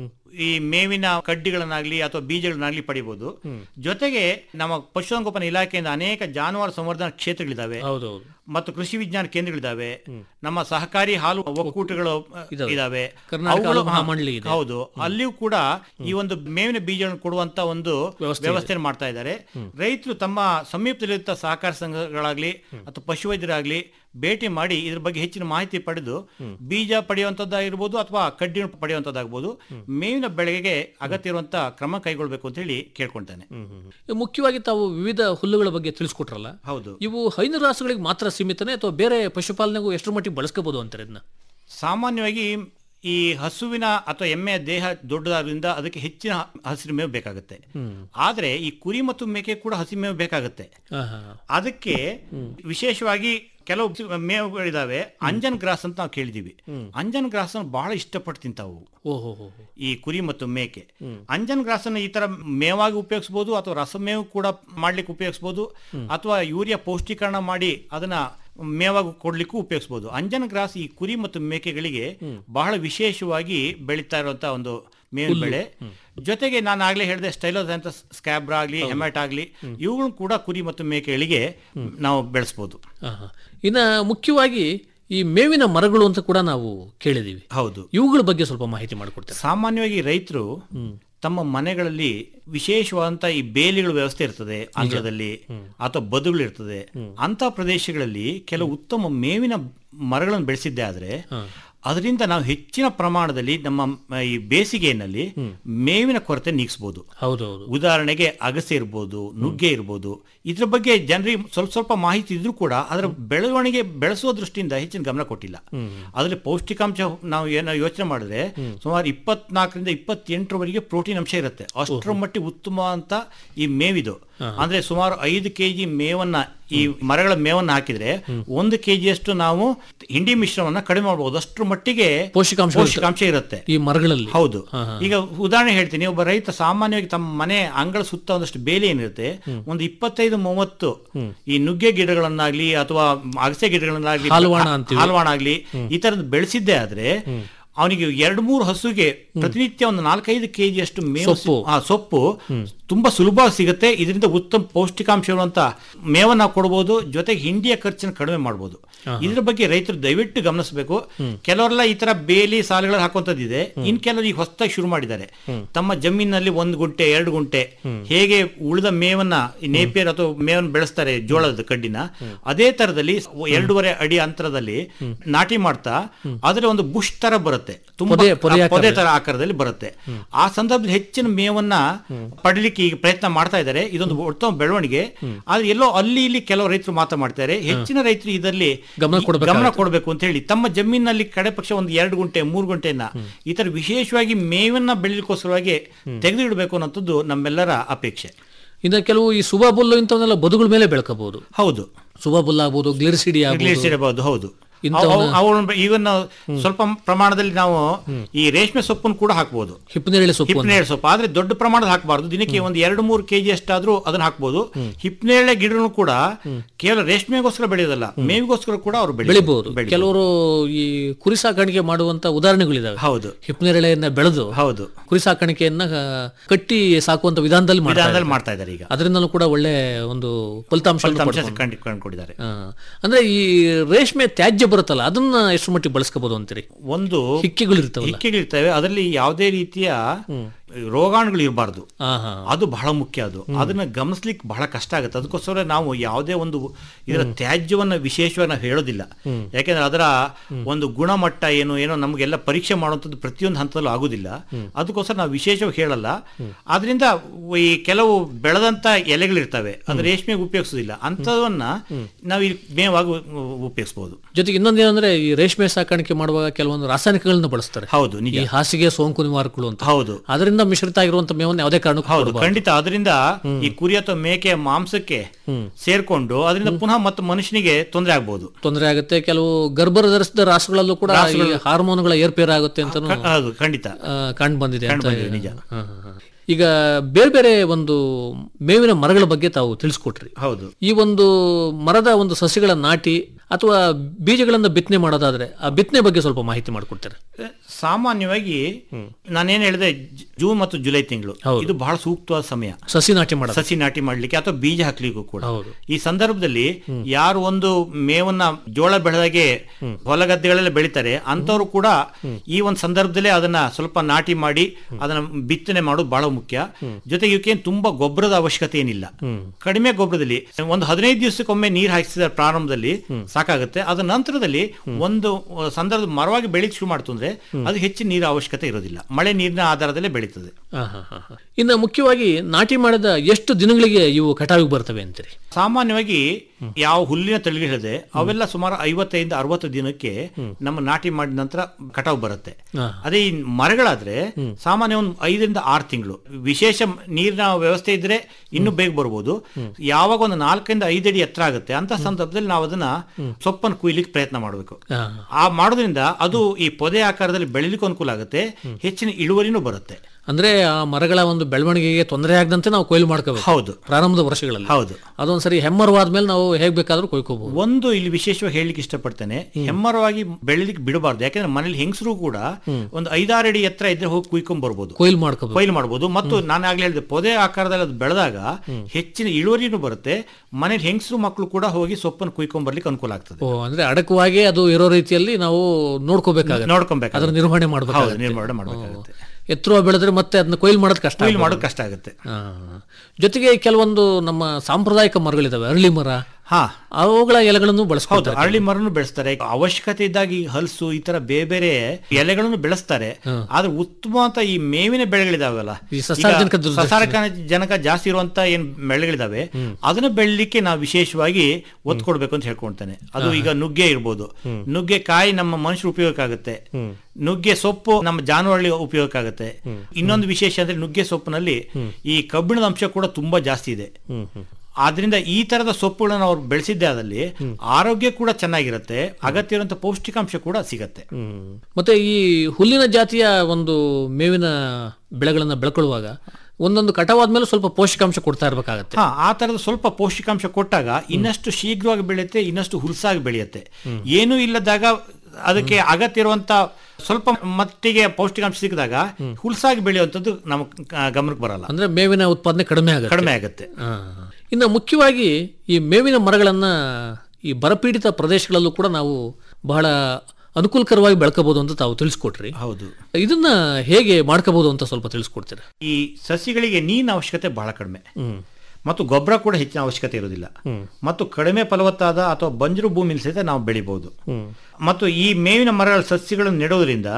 ಈ ಮೇವಿನ ಕಡ್ಡಿಗಳನ್ನಾಗ್ಲಿ ಅಥವಾ ಬೀಜಗಳನ್ನಾಗ್ಲಿ ಪಡಿಬಹುದು ಜೊತೆಗೆ ನಮ್ಮ ಪಶುಸಂಗೋಪನಾ ಇಲಾಖೆಯಿಂದ ಅನೇಕ ಜಾನುವಾರು ಸಂವರ್ಧನಾ ಕ್ಷೇತ್ರಗಳಿದಾವೆ ಹೌದೌದು ಮತ್ತು ಕೃಷಿ ವಿಜ್ಞಾನ ಕೇಂದ್ರಗಳಿದಾವೆ ನಮ್ಮ ಸಹಕಾರಿ ಹಾಲು ಒಕ್ಕೂಟಗಳು ಅ, ಇದಾವೆ. ಇದಾವೆ ಕರ್ನಾಟಕ ಅವುಗಳು- ಹಾಲು ಮಹಾಮಂಡಳಿ ಇದೆ. ಹೌದು ಅಲ್ಲಿಯೂ ಕೂಡ ಈ ಒಂದು ಮೇವಿನ ಬೀಜಗಳನ್ನು ಕೊಡುವಂತ ಒಂದು ವ್ಯವಸ್ಥೆ ವ್ಯವಸ್ಥೆ ಮಾಡ್ತಾ ಇದ್ದಾರೆ ರೈತರು ತಮ್ಮ ಸಮೀಪದಲ್ಲಿರುತ್ತ ಸಹಕಾರ ಸಂಘಗಳಾಗ್ಲಿ ಅಥವಾ ಪಶುವೈದ್ಯರಾಗ್ಲಿ ಭೇಟಿ ಮಾಡಿ ಇದ್ರ ಬಗ್ಗೆ ಹೆಚ್ಚಿನ ಮಾಹಿತಿ ಪಡೆದು ಬೀಜ ಪಡೆಯುವಂತದ್ದಾಗಿರ್ಬೋದು ಅಥವಾ ಕಡ್ಡಿ ಪಡೆಯುವಂತದ್ದಾಗಬಹುದು ಮೇವಿನ ಬೆಳೆಗೆ ಅಗತ್ಯ ಇರುವಂತ ಕ್ರಮ ಕೈಗೊಳ್ಳಬೇಕು ಅಂತ ಹೇಳಿ ಕೇಳ್ಕೊಳ್ತೇನೆ ಮುಖ್ಯವಾಗಿ ತಾವು ವಿವಿಧ ಹುಲ್ಲುಗಳ ಬಗ್ಗೆ ತಿಳಿಸ್ಕೊಟ್ರಲ್ಲ ಹೌದು ಇವು ಹೈನು ರಾಸುಗಳಿಗೆ ಮಾತ್ರ ಸೀಮಿತನೇ ಅಥವಾ ಬೇರೆ ಪಶುಪಾಲನೆಗೂ ಎಷ್ಟರ ಮಟ್ಟಿಗೆ ಬಳಸ್ಕೋಬಹುದು ಅಂತಾರೆ ಇದನ್ನ ಸಾಮಾನ್ಯವಾಗಿ ಈ ಹಸುವಿನ ಅಥವಾ ಎಮ್ಮೆಯ ದೇಹ ದೊಡ್ಡದಾದ್ರಿಂದ ಅದಕ್ಕೆ ಹೆಚ್ಚಿನ ಹಸಿರು ಮೇವು ಬೇಕಾಗುತ್ತೆ ಆದ್ರೆ ಈ ಕುರಿ ಮತ್ತು ಮೇಕೆ ಕೂಡ ಹಸಿ ಮೇವು ಬೇಕಾಗುತ್ತೆ ಹಾ, ಹಾ. ಅದಕ್ಕೆ ವಿಶೇಷವಾಗಿ ಕೆಲವು ಮೇವುಗಳಿದಾವೆ ಅಂಜನ್ ಗ್ರಾಸ್ ಅಂತ ನಾವು ಕೇಳಿದೀವಿ ಅಂಜನ್ ಗ್ರಾಸ್ ಅನ್ನು ಬಹಳ ಇಷ್ಟಪಟ್ಟು ತಿಂತಾವು ಓಹೋ ಹೋ ಹೋ. ಈ ಕುರಿ ಮತ್ತು ಮೇಕೆ ಅಂಜನ್ ಗ್ರಾಸ್ ಅನ್ನು ಈ ತರ ಮೇವಾಗಿ ಉಪಯೋಗಿಸಬಹುದು ಅಥವಾ ರಸಮೇವು ಕೂಡ ಮಾಡ್ಲಿಕ್ಕೆ ಉಪಯೋಗಿಸಬಹುದು ಅಥವಾ ಯೂರಿಯಾ ಪೌಷ್ಟೀಕರಣ ಮಾಡಿ ಅದನ್ನ ಮೇವಾಗಿ ಕೊಡ್ಲಿಕ್ಕೂ ಉಪಯೋಗಿಸಬಹುದು ಅಂಜನ್ ಗ್ರಾಸ್ ಈ ಕುರಿ ಮತ್ತು ಮೇಕೆಗಳಿಗೆ ಬಹಳ ವಿಶೇಷವಾಗಿ ಬೆಳೀತಾ ಇರುವಂತ ಒಂದು ಮೇವಿನ ಬೆಳೆ ಜೊತೆಗೆ ನಾನು ಆಗ್ಲೇ ಹೇಳಿದೆ ಸ್ಟೈಲೋಸ್ ಅಂತ ಸ್ಕ್ಯಾಬ್ರಾ ಆಗ್ಲಿ ಹೆಮ್ಯಾಟ್ ಆಗ್ಲಿ ಇವುಗಳನ್ನು ಕೂಡ ಕುರಿ ಮತ್ತು ಮೇಕೆಗಳಿಗೆ ನಾವು ಬೆಳೆಸಬಹುದು ಹಾ, ಹಾ. ಇನ್ನ ಮುಖ್ಯವಾಗಿ ಈ ಮೇವಿನ ಮರಗಳು ಅಂತ ಕೂಡ ನಾವು ಕೇಳಿದೀವಿ ಹೌದು ಇವುಗಳ ಬಗ್ಗೆ ಸ್ವಲ್ಪ ಮಾಹಿತಿ ಮಾಡಿಕೊಡ್ತಾರೆ ಸಾಮಾನ್ಯವಾಗಿ ರೈತರು ತಮ್ಮ ಮನೆಗಳಲ್ಲಿ ವಿಶೇಷವಾದಂತ ಈ ಬೇಲಿಗಳ ವ್ಯವಸ್ಥೆ ಇರ್ತದೆ ಅಂಗಳದಲ್ಲಿ ಅಥವಾ ಬದುಗಳು ಇರ್ತದೆ ಅಂತ ಪ್ರದೇಶಗಳಲ್ಲಿ ಕೆಲವು ಉತ್ತಮ ಮೇವಿನ ಮರಗಳನ್ನು ಬೆಳೆಸಿದ್ದೆ ಆದ್ರೆ ಅದರಿಂದ ನಾವು ಹೆಚ್ಚಿನ ಪ್ರಮಾಣದಲ್ಲಿ ನಮ್ಮ ಮ, ಈ ಬೇಸಿಗೆಯಲ್ಲಿ ಮೇವಿನ ಕೊರತೆ ನೀಗಿಸಬಹುದು ಹೌದೌದು ಉದಾಹರಣೆಗೆ ಅಗಸೆ ಇರ್ಬೋದು ನುಗ್ಗೆ ಇರ್ಬೋದು ಇದ್ರ ಬಗ್ಗೆ ಜನರಿಗೆ ಸ್ವಲ್ಪ ಸ್ವಲ್ಪ ಮಾಹಿತಿ ಇದ್ರೂ ಕೂಡ ಅದರ ಬೆಳವಣಿಗೆ ಬೆಳೆಸುವ ದೃಷ್ಟಿಯಿಂದ ಹೆಚ್ಚಿನ ಗಮನ ಕೊಟ್ಟಿಲ್ಲ ಅದರಲ್ಲಿ ಪೌಷ್ಟಿಕಾಂಶ ನಾವು ಏನೋ ಯೋಚನೆ ಮಾಡಿದ್ರೆ ಸುಮಾರು ಇಪ್ಪತ್ನಾಲ್ಕರಿಂದ ಇಪ್ಪತ್ತೆಂಟರವರೆಗೆ ಪ್ರೋಟೀನ್ ಅಂಶ ಇರುತ್ತೆ ಅಷ್ಟರ ಮಟ್ಟಿಗೆ ಉತ್ತಮ ಅಂತ ಈ ಮೇವಿದು ಅಂದ್ರೆ ಸುಮಾರು ಐದು ಕೆಜಿ ಮೇವನ್ನ ಈ ಮರಗಳ ಮೇವನ್ನ ಹಾಕಿದ್ರೆ ಒಂದು ಕೆಜಿಯಷ್ಟು ನಾವು ಹಿಂಡಿ ಮಿಶ್ರಣವನ್ನ ಕಡಿಮೆ ಮಾಡಬಹುದು ಅಷ್ಟರ ಮಟ್ಟಿಗೆ ಪೋಷಕಾಂಶ ಪೋಷಕಾಂಶ ಇರುತ್ತೆ ಈ ಮರಗಳಲ್ಲಿ ಹೌದು ಈಗ ಉದಾಹರಣೆ ಹೇಳ್ತೀನಿ ಒಬ್ಬ ರೈತ ಸಾಮಾನ್ಯವಾಗಿ ತಮ್ಮ ಮನೆ ಅಂಗಳ ಸುತ್ತ ಒಂದಷ್ಟು ಬೇಲಿ ಏನಿರುತ್ತೆ ಒಂದು ಇಪ್ಪತ್ತೈದು ಮೂವತ್ತು ಈ ನುಗ್ಗೆ ಗಿಡಗಳನ್ನಾಗ್ಲಿ ಅಥವಾ ಅಗಸೆ ಗಿಡಗಳನ್ನಾಗ್ಲಿ ಹಾಲ್ವಾಣ ಅಂತೀವಿ. ಹಾಲ್ವಾಣ ಆಗ್ಲಿ ಈ ತರದ್ ಬೆಳೆಸಿದ್ದೆ ಆದ್ರೆ ಅವನಿಗೆ ಎರಡು ಮೂರು ಹಸುಗೆ ಪ್ರತಿನಿತ್ಯ ಒಂದು ನಾಲ್ಕೈದು ಕೆಜಿ ಅಷ್ಟು ಮೇವು ಸಿ- ಸೊಪ್ಪು. ಆ, ಸೊಪ್ಪು ತುಂಬಾ ಸುಲಭವಾಗಿ ಸಿಗುತ್ತೆ ಇದರಿಂದ ಉತ್ತಮ ಪೌಷ್ಟಿಕಾಂಶ ಇರುವಂತ ಮೇವನ್ನ ಕೊಡಬಹುದು ಜೊತೆಗೆ ಹಿಂಡಿಯ ಖರ್ಚನ್ನು ಕಡಿಮೆ ಮಾಡಬಹುದು ಇದ್ರ ಬಗ್ಗೆ ರೈತರು ದಯವಿಟ್ಟು ಗಮನಿಸಬೇಕು ಕೆಲವರೆಲ್ಲ ಈ ತರ ಬೇಲಿ ಸಾಲುಗಳು ಹಾಕುವಂತದ್ದಿದೆ ಇನ್ ಕೆಲವರು ಈಗ ಹೊಸದಾಗಿ ಶುರು ಮಾಡಿದ್ದಾರೆ ತಮ್ಮ ಜಮೀನಿನಲ್ಲಿ ಒಂದು ಗುಂಟೆ ಎರಡು ಗುಂಟೆ ಹೇಗೆ ಉಳಿದ ಮೇವನ್ನ ಈ ನೇಪಿಯರ್ ಅಥವಾ ಮೇವನ್ನ ಬೆಳೆಸ್ತಾರೆ ಜೋಳದ ಕಡ್ಡಿನ ಅದೇ ತರದಲ್ಲಿ ಎರಡೂವರೆ ಅಡಿ ಅಂತರದಲ್ಲಿ ನಾಟಿ ಮಾಡ್ತಾ ಅದರ ಒಂದು ಬುಷ್ ತರ ಬರುತ್ತೆ ತುಂಬಾ ಪೊದೆ- ಪೊದೆ ಆ, ಪೊದೆ ಆಕಾರದಲ್ಲಿ. ತರ ಆಕಾರದಲ್ಲಿ ಬರುತ್ತೆ ಆ ಸಂದರ್ಭದಲ್ಲಿ ಹೆಚ್ಚಿನ ಮೇವನ್ನ ಪಡಿಲಿಕ್ಕೆ ಈಗ ಪ್ರಯತ್ನ ಮಾಡ್ತಾ ಇದ್ದಾರೆ ಇದೊಂದು ಉತ್ತಮ ಬೆಳವಣಿಗೆ ಆದ್ರೆ ಎಲ್ಲೋ ಅಲ್ಲಿ ಇಲ್ಲಿ ಕೆಲವು ರೈತರು ಮಾತ್ರ ಮಾಡ್ತಾರೆ ಹೆಚ್ಚಿನ ರೈತರು ಇದರಲ್ಲಿ ಗಮನ ಈ- ಕೊಡ್ಬೇಕಾಗುತ್ತೆ. ಗಮನ ಕೊಡಬೇಕು ಅಂತ ಹೇಳಿ ತಮ್ಮ ಜಮೀನಿನಲ್ಲಿ ಕಡೆ ಪಕ್ಷ ಒಂದು ಎರಡು ಗುಂಟೆ ಮೂರು ಗುಂಟೆಯನ್ನ ಈ ತರ ವಿಶೇಷವಾಗಿ ಮೇವನ್ನ ಬೆಳಿಲಿಕ್ಕೋಸ್ಕರವಾಗಿ ತೆಗೆದು ಇಡಬೇಕು ಅನ್ನೋಂಥದ್ದು ನಮ್ಮೆಲ್ಲರ ಅಪೇಕ್ಷೆ ಇನ್ನು ಕೆಲವು ಈ ಸುಬಾ ಬುಲ್ಲು ಇಂಥವನ್ನೆಲ್ಲ ಬದುಗಳ ಮೇಲೆ ಬೆಳ್ಕೋಬಹುದು ಹೌದು ಸುಬಾ ಬುಲ್ ಆಗ್ಬೋದು ಗ್ಲಿರ್ಸಿಡಿ ಆಗ್ಬೋದು ಇರಬಹುದು ಹೌದು ಇಂಥವನ್ನ- ಅವಳು ಇವನ್ ಸ್ವಲ್ಪ ಪ್ರಮಾಣದಲ್ಲಿ ನಾವು ಈ ರೇಷ್ಮೆ ಸೊಪ್ಪನ್ನು ಕೂಡ ಹಾಕ್ಬೋದು ಹಿಪ್ಪನೇರಳೆ ಸೊಪ್ಪು ಅಂತ. ಹಿಪ್ನೇರಳೆ ಸೊಪ್ಪು ಆದ್ರೆ ದೊಡ್ಡ ಪ್ರಮಾಣದ ಹಾಕಬಾರ್ದು ದಿನಕ್ಕೆ ಒಂದು ಎರಡು ಮೂರು ಕೆಜಿ ಅಷ್ಟಾದ್ರೂ ಅದನ್ನ ಹಾಕ್ಬೋದು ಹಿಪ್ನೇರಳೆ ಗಿಡನು ಕೂಡ ಕೇವಲ ರೇಷ್ಮೆಗೋಸ್ಕರ ಬೆಳೆಯೋದಲ್ಲ ಮೇವಿಗೋಸ್ಕರ ಕೂಡ ಅವರು ಬೆಳಿಬಹುದು ಕೆಲವರು ಈ ಕುರಿ ಸಾಕಾಣಿಕೆ ಮಾಡುವಂತ ಉದಾಹರಣೆಗಳಿದಾವೆ ಹೌದು ಹಿಪ್ಪನೇರಳೆಯನ್ನ ಬೆಳೆದು ಹೌದು ಕುರಿ ಸಾಕಾಣಿಕೆಯನ್ನ ಆ, ಕಟ್ಟಿ ಸಾಕುವಂತ ವಿಧಾನದಲ್ಲಿ ಮಾಡ್ತಾ ವಿಧಾನದಲ್ಲಿ ಇದ್ದಾರೆ. ಮಾಡ್ತಾ ಇದ್ದಾರೆ ಈಗ ಅದರಿಂದಲೂ ಕೂಡ ಒಳ್ಳೆ ಒಂದು ಫಲಿತಾಂಶ ಫಲಿತಾಂಶ ಕಂಡು ಕಂಡುಕೊಂಡಿದ್ದಾರೆ ಅಂದ್ರೆ ಈ ರೇಷ್ಮೆ ತ್ಯಾಜ್ಯ ಬರುತ್ತಲ್ಲ ಅದನ್ನ ಎಷ್ಟು ಮಟ್ಟಿಗೆ ಬಳಸ್ಕೋಬಹುದು ಅಂತೀರಿ ಒಂದು ಹಿಕ್ಕಿಗಳು ಇರ್ತಾವಲ್ಲ ಹಿಕ್ಕೆಗಳಿರ್ತವೆ ಅದರಲ್ಲಿ ಯಾವುದೇ ರೀತಿಯ ರೋಗಾಣುಗಳು ಇರಬಾರ್ದು ಹಾ ಹಾ ಅದು ಬಹಳ ಮುಖ್ಯ ಅದು ಅದನ್ನ ಗಮನಿಸ್ಲಿಕ್ಕೆ ಬಹಳ ಕಷ್ಟ ಆಗುತ್ತೆ ಅದಕ್ಕೋಸ್ಕರ ನಾವು ಯಾವುದೇ ಒಂದು ಇದರ ತ್ಯಾಜ್ಯವನ್ನ ವಿಶೇಷವಾಗಿ ನಾವು ಹೇಳೋದಿಲ್ಲ ಯಾಕೆಂದ್ರೆ ಅದರ ಒಂದು ಗುಣಮಟ್ಟ ಏನು ಏನೋ ನಮಗೆಲ್ಲ ಪರೀಕ್ಷೆ ಮಾಡುವಂಥದ್ದು ಪ್ರತಿಯೊಂದು ಹಂತದಲ್ಲೂ ಆಗುದಿಲ್ಲ ಅದಕ್ಕೋಸ್ಕರ ನಾವು ವಿಶೇಷವಾಗಿ ಹೇಳಲ್ಲ ಆದ್ರಿಂದ ಈ ಕೆಲವು ಬೆಳೆದಂತ ಎಲೆಗಳಿರ್ತವೆ ಅದು ರೇಷ್ಮೆಗೆ ಉಪಯೋಗಿಸೋದಿಲ್ಲ ಅಂಥವನ್ನ ನಾವು ಈ ಮೇವಾಗಿ ಉಪಯೋಗಿಸಬಹುದು ಜೊತೆಗೆ ಇನ್ನೊಂದೇನಂದ್ರೆ ಈ ರೇಷ್ಮೆ ಸಾಕಾಣಿಕೆ ಮಾಡುವಾಗ ಕೆಲವೊಂದು ರಾಸಾಯನಿಕಗಳನ್ನ ಬಳಸ್ತಾರೆ ಹೌದು ನಿಜ ಈ ಹಾಸಿಗೆ ಸೋಂಕು ನಿವಾರಕಗಳು ಅಂತ ಹೌದು ಅದರಿಂದ ಕಸಗಳಿಂದ ಮಿಶ್ರಿತ ಆಗಿರುವಂತ ಮೇವನ್ನು ಯಾವುದೇ ಕಾರಣಕ್ಕೂ ಹೌದು ಕೊಡಬಾರ್ದು. ಖಂಡಿತ ಅದರಿಂದ ಈ ಕುರಿ ಅಥವಾ ಮೇಕೆಯ ಮಾಂಸಕ್ಕೆ ಸೇರ್ಕೊಂಡು ಅದರಿಂದ ಪುನಃ ಮತ್ತು ಮನುಷ್ಯನಿಗೆ ತೊಂದರೆ ಆಗ್ಬಹುದು ತೊಂದರೆ ಆಗುತ್ತೆ ಕೆಲವು ಗರ್ಭ ಧರಿಸಿದ ರಾಸುಗಳಲ್ಲೂ ಕೂಡ ಈ ಹಾರ್ಮೋನ್ಗಳ ಏರ್ಪೇರ್ ಆಗುತ್ತೆ ಅಂತ ಹೌದು ಖಂಡಿತ ಕಂಡು ಬಂದಿದೆ ಕಂಡು ಅಂತ ಬಂದಿದೆ, ನಿಜ. ಹಾ, ಹಾ, ಹಾ. ಈಗ ಬೇರೆ ಬೇರೆ ಒಂದು ಮೇವಿನ ಮರಗಳ ಬಗ್ಗೆ ತಾವು ತಿಳಿಸ್ಕೊಟ್ರಿ ಹೌದು ಈ ಒಂದು ಮರದ ಒಂದು ಸಸಿಗಳ ನಾಟಿ ಅಥವಾ ಬೀಜಗಳನ್ನ ಬಿತ್ತನೆ ಮಾಡೋದಾದ್ರೆ ಆ ಬಿತ್ತನೆ ಬಗ್ಗೆ ಸ್ವಲ್ಪ ಮಾಹಿತಿ ಮಾಡಿಕೊಡ್ತಾರೆ ಸಾಮಾನ್ಯವಾಗಿ ನಾನೇನ್ ಹೇಳಿದೆ ಜ- ಜೂನ್ ಮತ್ತು ಜುಲೈ ತಿಂಗಳು ಇದು ಬಹಳ ಸೂಕ್ತವಾದ ಸಮಯ ಸಸಿ ನಾಟಿ ಮಾಡೋದು ಸಸಿ ನಾಟಿ ಮಾಡ್ಲಿಕ್ಕೆ ಅಥವಾ ಬೀಜ ಹಾಕ್ಲಿಕ್ಕೂ ಕೂಡ ಹೌದು. ಈ ಸಂದರ್ಭದಲ್ಲಿ ಯಾರು ಒಂದು ಮೇವನ್ನ ಜೋಳ ಬೆಳೆದಾಗೆ ಹೊಲ ಗದ್ದೆಗಳೆಲ್ಲ ಬೆಳಿತಾರೆ ಅಂತವ್ರು ಕೂಡ ಈ ಒಂದು ಸಂದರ್ಭದಲ್ಲೇ ಅದನ್ನ ಸ್ವಲ್ಪ ನಾಟಿ ಮಾಡಿ ಅದನ್ನ ಬಿತ್ತನೆ ಮಾಡೋದು ಬಹಳ ಮುಖ್ಯ ಜೊತೆಗೆ ಇವಕ್ಕೆ ತುಂಬಾ ಗೊಬ್ಬರದ ಅವಶ್ಯಕತೆ ಏನಿಲ್ಲ ಕಡಿಮೆ ಗೊಬ್ಬರದಲ್ಲಿ ಒಂದು ಹದಿನೈದು ದಿವಸಕ್ಕೊಮ್ಮೆ ನೀರು ಹಾಕಿಸಿದ ಪ್ರಾರಂಭದಲ್ಲಿ ಸಾಕಾಗುತ್ತೆ ಅದರ ನಂತರದಲ್ಲಿ ಒಂದು ಸಂದರ್ಭ ಮರವಾಗಿ ಬೆಳೀಕ್ ಶುರು ಮಾಡ್ತು ಅಂದ್ರೆ ಅದು ಹೆಚ್ಚಿನ ನೀರಿನ ಅವಶ್ಯಕತೆ ಇರೋದಿಲ್ಲ ಮಳೆ ನೀರಿನ ಆಧಾರದಲ್ಲೇ ಬೆಳೀತದೆ ಆ, ಹಾ, ಹಾ, ಹಾ. ಇನ್ನು ಮುಖ್ಯವಾಗಿ ನಾಟಿ ಮಾಡಿದ ಎಷ್ಟು ದಿನಗಳಿಗೆ ಇವು ಕಟಾವಿಗೆ ಬರ್ತವೆ ಅಂತೀರಿ ಸಾಮಾನ್ಯವಾಗಿ ಯಾವ ಹುಲ್ಲಿನ ತಳಿಗಳಿದೆ ಅವೆಲ್ಲ ಸುಮಾರು ಐವತ್ತೈದು ಅರವತ್ತು ದಿನಕ್ಕೆ ನಮ್ಮ ನಾಟಿ ಮಾಡಿದ ನಂತರ ಕಟಾವು ಬರುತ್ತೆ ಹಾ. ಅದೇ ಈ ಮರಗಳಾದ್ರೆ ಸಾಮಾನ್ಯ ಒಂದು ಐದರಿಂದ ಆರು ತಿಂಗಳು ವಿಶೇಷ ನೀರಿನ ವ್ಯವಸ್ಥೆ ಇದ್ರೆ ಇನ್ನೂ ಬೇಗ ಬರ್ಬೋದು ಯಾವಾಗ ಒಂದು ನಾಲ್ಕರಿಂದ ಐದು ಅಡಿ ಎತ್ತರ ಆಗುತ್ತೆ ಅಂತ ಸಂದರ್ಭದಲ್ಲಿ ನಾವು ಅದನ್ನ ಸೊಪ್ಪನ್ನು ಕುಯ್ಲಿಕ್ಕೆ ಪ್ರಯತ್ನ ಮಾಡಬೇಕು ಆ, ಆ ಮಾಡೋದ್ರಿಂದ ಅದು ಈ ಪೊದೆ ಆಕಾರದಲ್ಲಿ ಬೆಳಿಲಿಕ್ಕೆ ಅನುಕೂಲ ಆಗುತ್ತೆ ಹೆಚ್ಚಿನ ಇಳುವರಿನೂ ಬರುತ್ತೆ ಅಂದ್ರೆ ಆ ಮರಗಳ ಒಂದು ಬೆಳವಣಿಗೆಗೆ ತೊಂದರೆ ಆಗದಂತೆ ನಾವು ಕೊಯ್ಲು ಮಾಡ್ಕೋಬೇಕು ಹೌದು ಪ್ರಾರಂಭದ ವರ್ಷಗಳಲ್ಲಿ ಹೌದು ಅದೊಂದ್ಸರಿ ಹೆಮ್ಮರವಾದ್ಮೇಲೆ ನಾವು ಹೇಗ್ ಬೇಕಾದ್ರೂ ಕೊಯ್ಕೋಬಹುದು ಒಂದು ಇಲ್ಲಿ ವಿಶೇಷವಾಗಿ ಹೇಳಲಿಕ್ಕೆ ಇಷ್ಟಪಡ್ತೇನೆ ಹೆಮ್ಮರವಾಗಿ ಬೆಳಿಲಿಕ್ಕೆ ಬಿಡಬಾರ್ದು ಯಾಕಂದ್ರೆ ಮನೇಲಿ ಹೆಂಗಸರು ಕೂಡ ಒಂದು ಐದಾರು ಅಡಿ ಎತ್ತರ ಇದ್ರೆ ಹೋಗಿ ಕುಯ್ಕೊಂಡ್ ಬರ್ಬೋದು ಕೊಯ್ಲು ಮಾಡ್ಕೋಬೇಕು ಕೊಯ್ಲು ಮಾಡಬಹುದು ಮತ್ತು ನಾನು ಆಗ್ಲೇ ಹೇಳಿದೆ ಪೊದೆ ಆಕಾರದಲ್ಲಿ ಅದು ಬೆಳೆದಾಗ ಹೆಚ್ಚಿನ ಇಳುವರಿನೂ ಬರುತ್ತೆ ಮನೇಲಿ ಹೆಂಗಸರು ಮಕ್ಕಳು ಕೂಡ ಹೋಗಿ ಸೊಪ್ಪನ್ನು ಕುಯ್ಕೊಂಡ್ ಬರ್ಲಿಕ್ಕೆ ಅನುಕೂಲ ಆಗ್ತದೆ ಓ ಅಂದ್ರೆ ಅಡಕವಾಗಿ ಅದು ಇರೋ ರೀತಿಯಲ್ಲಿ ನಾವು ನೋಡ್ಕೋಬೇಕಾಗುತ್ತೆ ನೋಡ್ಕೊಬೇಕು ಅದರ ನಿರ್ವಹಣೆ ಹೌದು ಮಾಡಬೇಕು ನಿರ್ವಹಣೆ ಮಾಡ್ಬೇಕಾಗುತ್ತೆ ಎತ್ತರ ಬೆಳೆದ್ರೆ ಮತ್ತೆ ಅದನ್ನ ಕೊಯ್ಲು ಮಾಡೋದು ಕಷ್ಟ ಕೊಯ್ಲು ಆಗ್ಬೋದು. ಮಾಡೋದು ಕಷ್ಟ ಆಗುತ್ತೆ ಆ. ಜೊತೆಗೆ ಕೆಲವೊಂದು ನಮ್ಮ ಸಾಂಪ್ರದಾಯಿಕ ಮರಗಳಿದಾವೆ ಅರಳಿ ಮರ ಹಾ ಅವುಗಳ ಎಲೆಗಳನ್ನು ಹೌದು ಬಳಸ್ಕೊಳ್ತಾರೆ ಅರಳಿ ಮರನು ಬೆಳೆಸ್ತಾರೆ ಅವಶ್ಯಕತೆ ಇದ್ದಾಗ ಈ ಹಲಸು ಈ ತರ ಬೇರೆ ಬೇರೆ ಎಲೆಗಳನ್ನು ಬೆಳೆಸ್ತಾರೆ ಆದ್ರೆ ಉತ್ತಮ ಅಂತ ಈ ಮೇವಿನ ಬೆಳೆಗಳಿದಾವಲ್ಲ ಈ ಸಸಾರಜನಕ ಈಗ ದುರ್ದರ್ಶನ. ಸಸಾರಜನಕ ಜನಕ ಜಾಸ್ತಿ ಇರುವಂತ ಏನ್ ಬೆಳೆಗಳಿದಾವೆ ಅದನ್ನ ಬೆಳಿಲಿಕ್ಕೆ ನಾವು ವಿಶೇಷವಾಗಿ ಒತ್ತು ಕೊಡ್ಬೇಕು ಅಂತ ಹೇಳ್ಕೊಳ್ತೇನೆ ಅದು ಈಗ ನುಗ್ಗೆ ಇರ್ಬೋದು ನುಗ್ಗೆ ಕಾಯಿ ನಮ್ಮ ಮನುಷ್ಯರು ಉಪಯೋಗಕ್ಕಾಗುತ್ತೆ ನುಗ್ಗೆ ಸೊಪ್ಪು ನಮ್ಮ ಜಾನುವಾರುಗಳಿಗೆ ಉಪಯೋಗಕ್ಕಾಗುತ್ತೆ ಇನ್ನೊಂದು ವಿಶೇಷ ಅಂದ್ರೆ ನುಗ್ಗೆ ಸೊಪ್ಪಿನಲ್ಲಿ ಈ ಕಬ್ಬಿಣದ ಅಂಶ ಕೂಡ ತುಂಬಾ ಜಾಸ್ತಿ ಇದೆ ಆದ್ರಿಂದ ಈ ತರದ ಸೊಪ್ಪುಗಳನ್ನು ಅವ್ರು ಬೆಳೆಸಿದ್ದೆ ಆದಲ್ಲಿ ಆರೋಗ್ಯ ಕೂಡ ಚೆನ್ನಾಗಿರುತ್ತೆ ಅಗತ್ಯ ಇರುವಂತ ಪೌಷ್ಟಿಕಾಂಶ ಕೂಡ ಸಿಗತ್ತೆ ಹ್ಮ್. ಮತ್ತೆ ಈ ಹುಲ್ಲಿನ ಜಾತಿಯ ಒಂದು ಮೇವಿನ ಬೆಳೆಗಳನ್ನ ಬೆಳ್ಕೊಳ್ಳುವಾಗ ಒಂದೊಂದು ಕಟಾವಾದ್ಮೇಲೆ ಸ್ವಲ್ಪ ಪೋಷಕಾಂಶ ಕೊಡ್ತಾ ಇರ್ಬೇಕಾಗತ್ತೆ ಹಾ ಆ ತರದ ಸ್ವಲ್ಪ ಪೌಷ್ಟಿಕಾಂಶ ಕೊಟ್ಟಾಗ ಇನ್ನಷ್ಟು ಶೀಘ್ರವಾಗಿ ಬೆಳೆಯುತ್ತೆ ಇನ್ನಷ್ಟು ಹುಲ್ಸಾಗಿ ಬೆಳೆಯುತ್ತೆ ಏನೂ ಇಲ್ಲದಾಗ ಅದಕ್ಕೆ ಅಗತ್ಯ ಇರುವಂತ ಸ್ವಲ್ಪ ಮಟ್ಟಿಗೆ ಪೌಷ್ಟಿಕಾಂಶ ಸಿಕ್ಕಿದಾಗ ಹುಲ್ಸಾಗಿ ಬೆಳೆಯುವಂಥದ್ದು ನಮ್ಮ ಕ- ಗಮನಕ್ಕೆ ಬರಲ್ಲ ಅಂದ್ರೆ ಮೇವಿನ ಉತ್ಪಾದನೆ ಕಡಿಮೆ ಆಗುತ್ತೆ ಕಡಿಮೆ ಆಗುತ್ತೆ ಆ. ಇನ್ನು ಮುಖ್ಯವಾಗಿ ಈ ಮೇವಿನ ಮರಗಳನ್ನ ಈ ಬರಪೀಡಿತ ಪ್ರದೇಶಗಳಲ್ಲೂ ಕೂಡ ನಾವು ಬಹಳ ಅನುಕೂಲಕರವಾಗಿ ಬೆಳ್ಕೋಬಹುದು ಅಂತ ತಾವು ತಿಳಿಸ್ಕೊಟ್ರಿ ಹೌದು ಇದನ್ನ ಹೇಗೆ ಮಾಡ್ಕೋಬಹುದು ಅಂತ ಸ್ವಲ್ಪ ತಿಳಿಸ್ಕೊಡ್ತೀರಾ ಈ ಸಸಿಗಳಿಗೆ ನೀರಿನ ಅವಶ್ಯಕತೆ ಬಹಳ ಕಡಿಮೆ ಮತ್ತು ಗೊಬ್ಬರ ಕೂಡ ಹೆಚ್ಚಿನ ಅವಶ್ಯಕತೆ ಇರೋದಿಲ್ಲ ಮತ್ತು ಕಡಿಮೆ ಫಲವತ್ತಾದ ಅಥವಾ ಬಂಜರು ಭೂಮಿಲಿ ಸಹಿತ ನಾವು ಬೆಳಿಬಹುದು ಮತ್ತು ಈ ಮೇವಿನ ಮರಗಳ ಸಸ್ಯಗಳನ್ನು ನೆಡೋದ್ರಿಂದ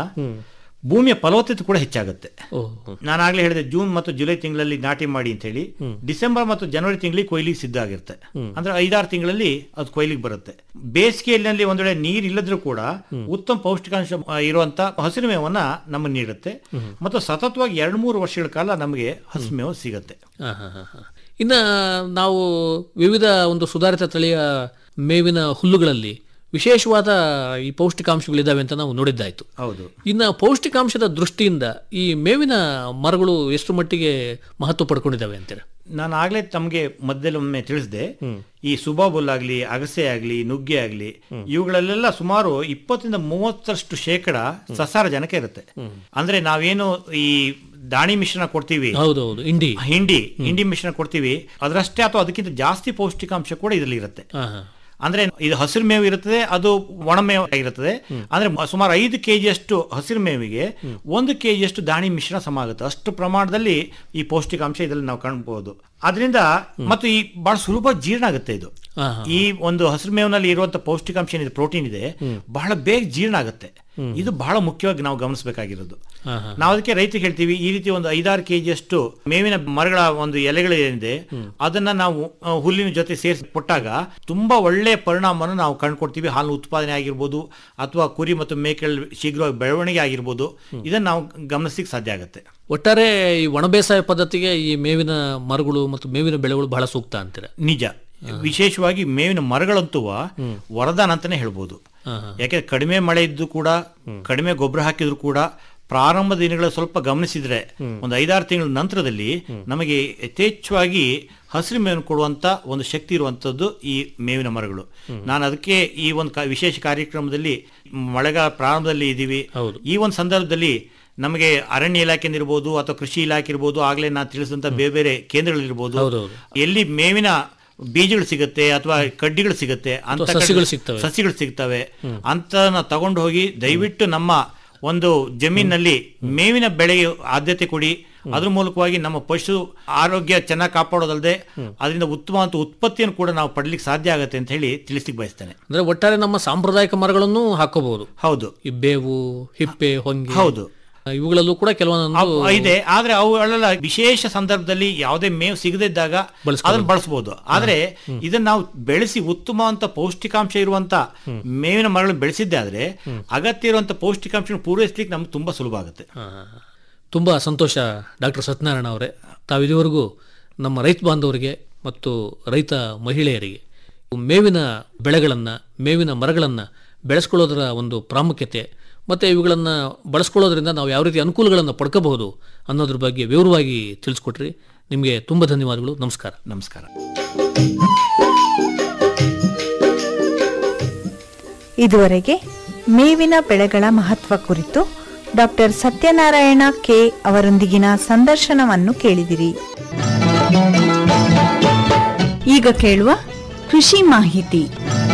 ಭೂಮಿಯ ಫಲವತ್ತತೆ ಕೂಡ ಹೆಚ್ಚಾಗುತ್ತೆ ಓಹ್ ನಾನು ಆಗ್ಲೇ ಹೇಳಿದೆ ಜೂನ್ ಮತ್ತು ಜುಲೈ ತಿಂಗಳಲ್ಲಿ ನಾಟಿ ಮಾಡಿ ಅಂತ ಹೇಳಿ ಡಿಸೆಂಬರ್ ಮತ್ತು ಜನವರಿ ತಿಂಗಳಿಗೆ ಕೊಯ್ಲಿಗೆ ಸಿದ್ಧ ಆಗಿರುತ್ತೆ ಅಂದ್ರೆ ಐದಾರು ತಿಂಗಳಲ್ಲಿ ಅದು ಕೊಯ್ಲಿಗೆ ಬರುತ್ತೆ ಬೇಸಿಗೆಯಲ್ಲಿ ಒಂದ್ ವೇಳೆ ನೀರು ಇಲ್ಲದ್ರೂ ಕೂಡ ಉತ್ತಮ ಪೌಷ್ಟಿಕಾಂಶ ಆ, ಇರುವಂತ ಹಸಿರು ಮೇವನ್ನ ನಮಗೆ ನೀಡುತ್ತೆ ಮತ್ತು ಸತತವಾಗಿ ಎರಡು ಮೂರು ವರ್ಷಗಳ ಕಾಲ ನಮಗೆ ಹಸಿರು ಮೇವು ಸಿಗುತ್ತೆ ಆ, ಹಾ, ಹಾ, ಹಾ. ಇನ್ನ ನಾವು ವಿವಿಧ ಒಂದು ಸುಧಾರಿತ ತಳಿಯ ಮೇವಿನ ಹುಲ್ಲುಗಳಲ್ಲಿ ವಿಶೇಷವಾದ ಈ ಪೌಷ್ಟಿಕಾಂಶಗಳಿದಾವೆ ಅಂತ ನಾವು ನೋಡಿದ್ದಾಯ್ತು ಹೌದು ಇನ್ನ ಪೌಷ್ಟಿಕಾಂಶದ ದೃಷ್ಟಿಯಿಂದ ಈ ಮೇವಿನ ಮರಗಳು ಎಷ್ಟು ಮಟ್ಟಿಗೆ ಮಹತ್ವ ಪಡ್ಕೊಂಡಿದ್ದಾವೆ ಅಂತೀರ ನಾನು ಆಗ್ಲೇ ತಮಗೆ ಮಧ್ಯದಲ್ಲಿ ಒಮ್ಮೆ ತಿಳಿಸಿದೆ ಈ ಸುಬಾಬುಲ್ ಆಗ್ಲಿ ಅಗಸೆ ಆಗ್ಲಿ ನುಗ್ಗೆ ಆಗ್ಲಿ ಇವುಗಳಲ್ಲೆಲ್ಲ ಸುಮಾರು ಇಪ್ಪತ್ತರಿಂದ ಮೂವತ್ತರಷ್ಟು ಶೇಕಡ ಸಸಾರಜನಕ ಇರುತ್ತೆ ಅಂದ್ರೆ ನಾವೇನು ಈ ದಾಣಿ ಮಿಶ್ರಣ ಕೊಡ್ತೀವಿ ಹೌದೌದು ಇಂಡಿ ಹಿಂಡಿ ಹಿಂಡಿ ಮಿಶ್ರಣ ಕೊಡ್ತೀವಿ ಅದರಷ್ಟೇ ಅಥವಾ ಅದಕ್ಕಿಂತ ಜಾಸ್ತಿ ಪೌಷ್ಟಿಕಾಂಶ ಕೂಡ ಇದರಲ್ಲಿ ಇರುತ್ತೆ ಹಾ, ಹಾ. ಅಂದ್ರೆ ಇದು ಹಸಿರು ಮೇವು ಇರುತ್ತದೆ ಅದು ಒಣಮೇವು ಆಗಿರುತ್ತದೆ ಅಂದ್ರೆ ಮ- ಸುಮಾರು ಐದು ಕೆಜಿ ಅಷ್ಟು ಹಸಿರು ಮೇವಿಗೆ ಒಂದು ಕೆಜಿ ಅಷ್ಟು ದಾಣಿ ಮಿಶ್ರಣ ಸಮ ಆಗುತ್ತೆ ಅಷ್ಟು ಪ್ರಮಾಣದಲ್ಲಿ ಈ ಪೌಷ್ಟಿಕಾಂಶ ಇದರಲ್ಲಿ ನಾವು ಕಾಣಬಹುದು ಅದರಿಂದ ಮತ್ತು ಈ ಬಹಳ ಸುಲಭ ಜೀರ್ಣ ಆಗುತ್ತೆ ಇದು ಹಾ, ಹಾ. ಈ ಒಂದು ಹಸಿರು ಮೇವಿನಲ್ಲಿ ಇರುವಂತ ಪೌಷ್ಟಿಕಾಂಶ ಏನಿದೆ ಪ್ರೋಟೀನ್ ಇದೆ ಬಹಳ ಬೇಗ ಜೀರ್ಣ ಆಗುತ್ತೆ ಇದು ಬಹಳ ಮುಖ್ಯವಾಗಿ ನಾವು ಗಮನಿಸಬೇಕಾಗಿರೋದು ಹಾ, ಹಾ. ನಾವು ಅದಕ್ಕೆ ರೈತರಿಗೆ ಹೇಳ್ತೀವಿ ಈ ರೀತಿ ಒಂದು ಐದಾರು ಕೆ ಜಿಯಷ್ಟು ಮೇವಿನ ಮರಗಳ ಒಂದು ಎಲೆಗಳು ಏನಿದೆ ಅದನ್ನ ನಾವು ಆ, ಹುಲ್ಲಿನ ಜೊತೆ ಸೇರಿಸಿ ಕೊಟ್ಟಾಗ ತುಂಬಾ ಒಳ್ಳೆಯ ಪರಿಣಾಮವನ್ನು ನಾವು ಕಂಡುಕೊಡ್ತೀವಿ ಹಾಲು ಉತ್ಪಾದನೆ ಆಗಿರ್ಬೋದು ಅಥವಾ ಕುರಿ ಮತ್ತು ಮೇಕೆಗಳ ಶೀಘ್ರವಾಗಿ ಬೆಳವಣಿಗೆ ಆಗಿರ್ಬೋದು ಇದನ್ನ ನಾವು ಗಮನಿಸಲಿಕ್ಕೆ ಸಾಧ್ಯ ಆಗುತ್ತೆ ಒಟ್ಟಾರೆ ಈ ಒಣ ಬೇಸಾಯ ಪದ್ಧತಿಗೆ ಈ ಮೇವಿನ ಮರಗಳು ಮತ್ತು ಮೇವಿನ ಬೆಳೆಗಳು ಬಹಳ ಸೂಕ್ತ ಅಂತೀರ ನಿಜ ವಿಶೇಷವಾಗಿ ಮೇವಿನ ಮರಗಳಂತೂ ವರದಾನ ಅಂತಾನೆ ಹೇಳ್ಬೋದು ಹಾ, ಹಾ. ಯಾಕೆಂದ್ರೆ ಕಡಿಮೆ ಮಳೆ ಇದ್ದು ಕೂಡ ಕಡಿಮೆ ಗೊಬ್ಬರ ಹಾಕಿದ್ರು ಕೂಡ ಪ್ರಾರಂಭ ದಿನಗಳ ಸ್ವಲ್ಪ ಗಮನಿಸಿದ್ರೆ ಒಂದು ಐದಾರು ತಿಂಗಳ ನಂತರದಲ್ಲಿ ನಮಗೆ ಯಥೇಚ್ಛವಾಗಿ ಹಸಿರು ಮೇವನ್ನು ಕೊಡುವಂತ ಒಂದು ಶಕ್ತಿ ಇರುವಂತದ್ದು ಈ ಮೇವಿನ ಮರಗಳು ನಾನು ಅದಕ್ಕೆ ಈ ಒಂದು ಕಾ- ವಿಶೇಷ ಕಾರ್ಯಕ್ರಮದಲ್ಲಿ ಮಳೆಗಾಲ ಪ್ರಾರಂಭದಲ್ಲಿ ಇದ್ದೀವಿ ಹೌದು. ಈ ಒಂದು ಸಂದರ್ಭದಲ್ಲಿ ನಮಗೆ ಅರಣ್ಯ ಇಲಾಖೆ ಇರ್ಬೋದು ಅಥವಾ ಕೃಷಿ ಇಲಾಖೆ ಇರ್ಬೋದು ಆಗ್ಲೇ ನಾನು ತಿಳಿಸಿದಂತ ಬೇರೆ ಬೇರೆ ಕೇಂದ್ರಗಳಿರ್ಬೋದು ಹೌದೌದು. ಎಲ್ಲಿ ಮೇವಿನ ಬೀಜಗಳು ಸಿಗುತ್ತೆ ಅಥವಾ ಕಡ್ಡಿಗಳು ಸಿಗುತ್ತೆ ಅಂತ ಅಥವಾ ಕಡೆ- ಸಸಿಗಳು ಸಿಗ್ತವೆ. ಸಸಿಗಳು ಸಿಗ್ತವೆ ಅಂತ ತಗೊಂಡು ಹೋಗಿ ದಯವಿಟ್ಟು ನಮ್ಮ ಒಂದು ಜಮೀನಲ್ಲಿ ಮೇವಿನ ಬೆಳೆಗೆ ಆದ್ಯತೆ ಕೊಡಿ ಅದ್ರ ಮೂಲಕವಾಗಿ ನಮ್ಮ ಪಶು ಆರೋಗ್ಯ ಚೆನ್ನಾಗಿ ಕಾಪಾಡೋದಲ್ಲದೆ ಅದರಿಂದ ಉತ್ತಮವಾದ ಉತ್ಪತ್ತಿಯನ್ನು ಕೂಡ ನಾವು ಪಡ್ಲಿಕ್ಕೆ ಸಾಧ್ಯ ಆಗುತ್ತೆ ಅಂತ ಹೇಳಿ ತಿಳಿಸ್ಲಿಕ್ಕೆ ಬಯಸ್ತೇನೆ ಅಂದ್ರೆ ಒಟ್ಟಾರೆ ನಮ್ಮ ಸಾಂಪ್ರದಾಯಿಕ ಮರಗಳನ್ನು ಹಾಕೋಬಹುದು ಹೌದು ಈ ಬೇವು ಹಿಪ್ಪೆ ಹೊಂಗೆ ಹೌದು. ಇವುಗಳಲ್ಲೂ ಕೂಡ ಕೆಲವೊಂದು ಅವ್- ಇದೆ ಆದ್ರೆ ಅವುಗಳೆಲ್ಲ ವಿಶೇಷ ಸಂದರ್ಭದಲ್ಲಿ ಯಾವುದೇ ಮೇವು ಸಿಗದಿದ್ದಾಗ ಬಳಸ್ಕೊಬೋದು. ಅದನ್ನ ಬಳಸಬಹುದು ಆದ್ರೆ ಇದನ್ನ ನಾವು ಬೆಳೆಸಿ ಉತ್ತಮವಂತ ಪೌಷ್ಟಿಕಾಂಶ ಇರುವಂತ ಮೇವಿನ ಮರಗಳನ್ನು ಬೆಳೆಸಿದ್ದೆ ಆದ್ರೆ ಅಗತ್ಯ ಇರುವಂತ ಪೌಷ್ಟಿಕಾಂಶ ಪೂರೈಸ್ಲಿಕ್ಕೆ ನಮ್ಗೆ ತುಂಬಾ ಸುಲಭ ಆಗುತ್ತೆ ಹಾ. ತುಂಬ ಸಂತೋಷ ಡಾಕ್ಟರ್ ಸತ್ಯನಾರಾಯಣ ಅವರೇ ತಾವು ಇದುವರೆಗೂ ನಮ್ಮ ರೈತ ಬಾಂಧವರಿಗೆ ಮತ್ತು ರೈತ ಮಹಿಳೆಯರಿಗೆ ಮೇವಿನ ಬೆಳೆಗಳನ್ನು ಮೇವಿನ ಮರಗಳನ್ನು ಬೆಳೆಸ್ಕೊಳ್ಳೋದರ ಒಂದು ಪ್ರಾಮುಖ್ಯತೆ ಮತ್ತು ಇವುಗಳನ್ನು ಬಳಸ್ಕೊಳ್ಳೋದ್ರಿಂದ ನಾವು ಯಾವ ರೀತಿ ಅನುಕೂಲಗಳನ್ನು ಪಡ್ಕೋಬಹುದು ಅನ್ನೋದ್ರ ಬಗ್ಗೆ ವಿವರವಾಗಿ ತಿಳಿಸ್ಕೊಟ್ರಿ ನಿಮಗೆ ತುಂಬ ಧನ್ಯವಾದಗಳು ನಮಸ್ಕಾರ ನಮಸ್ಕಾರ ಇದುವರೆಗೆ ಮೇವಿನ ಬೆಳೆಗಳ ಮಹತ್ವ ಕುರಿತು ಡಾಕ್ಟರ್ ಸತ್ಯನಾರಾಯಣ ಕೆ ಅವರೊಂದಿಗಿನ ಸಂದರ್ಶನವನ್ನು ಕೇಳಿದಿರಿ ಈಗ ಕೇಳುವ ಕೃಷಿ ಮಾಹಿತಿ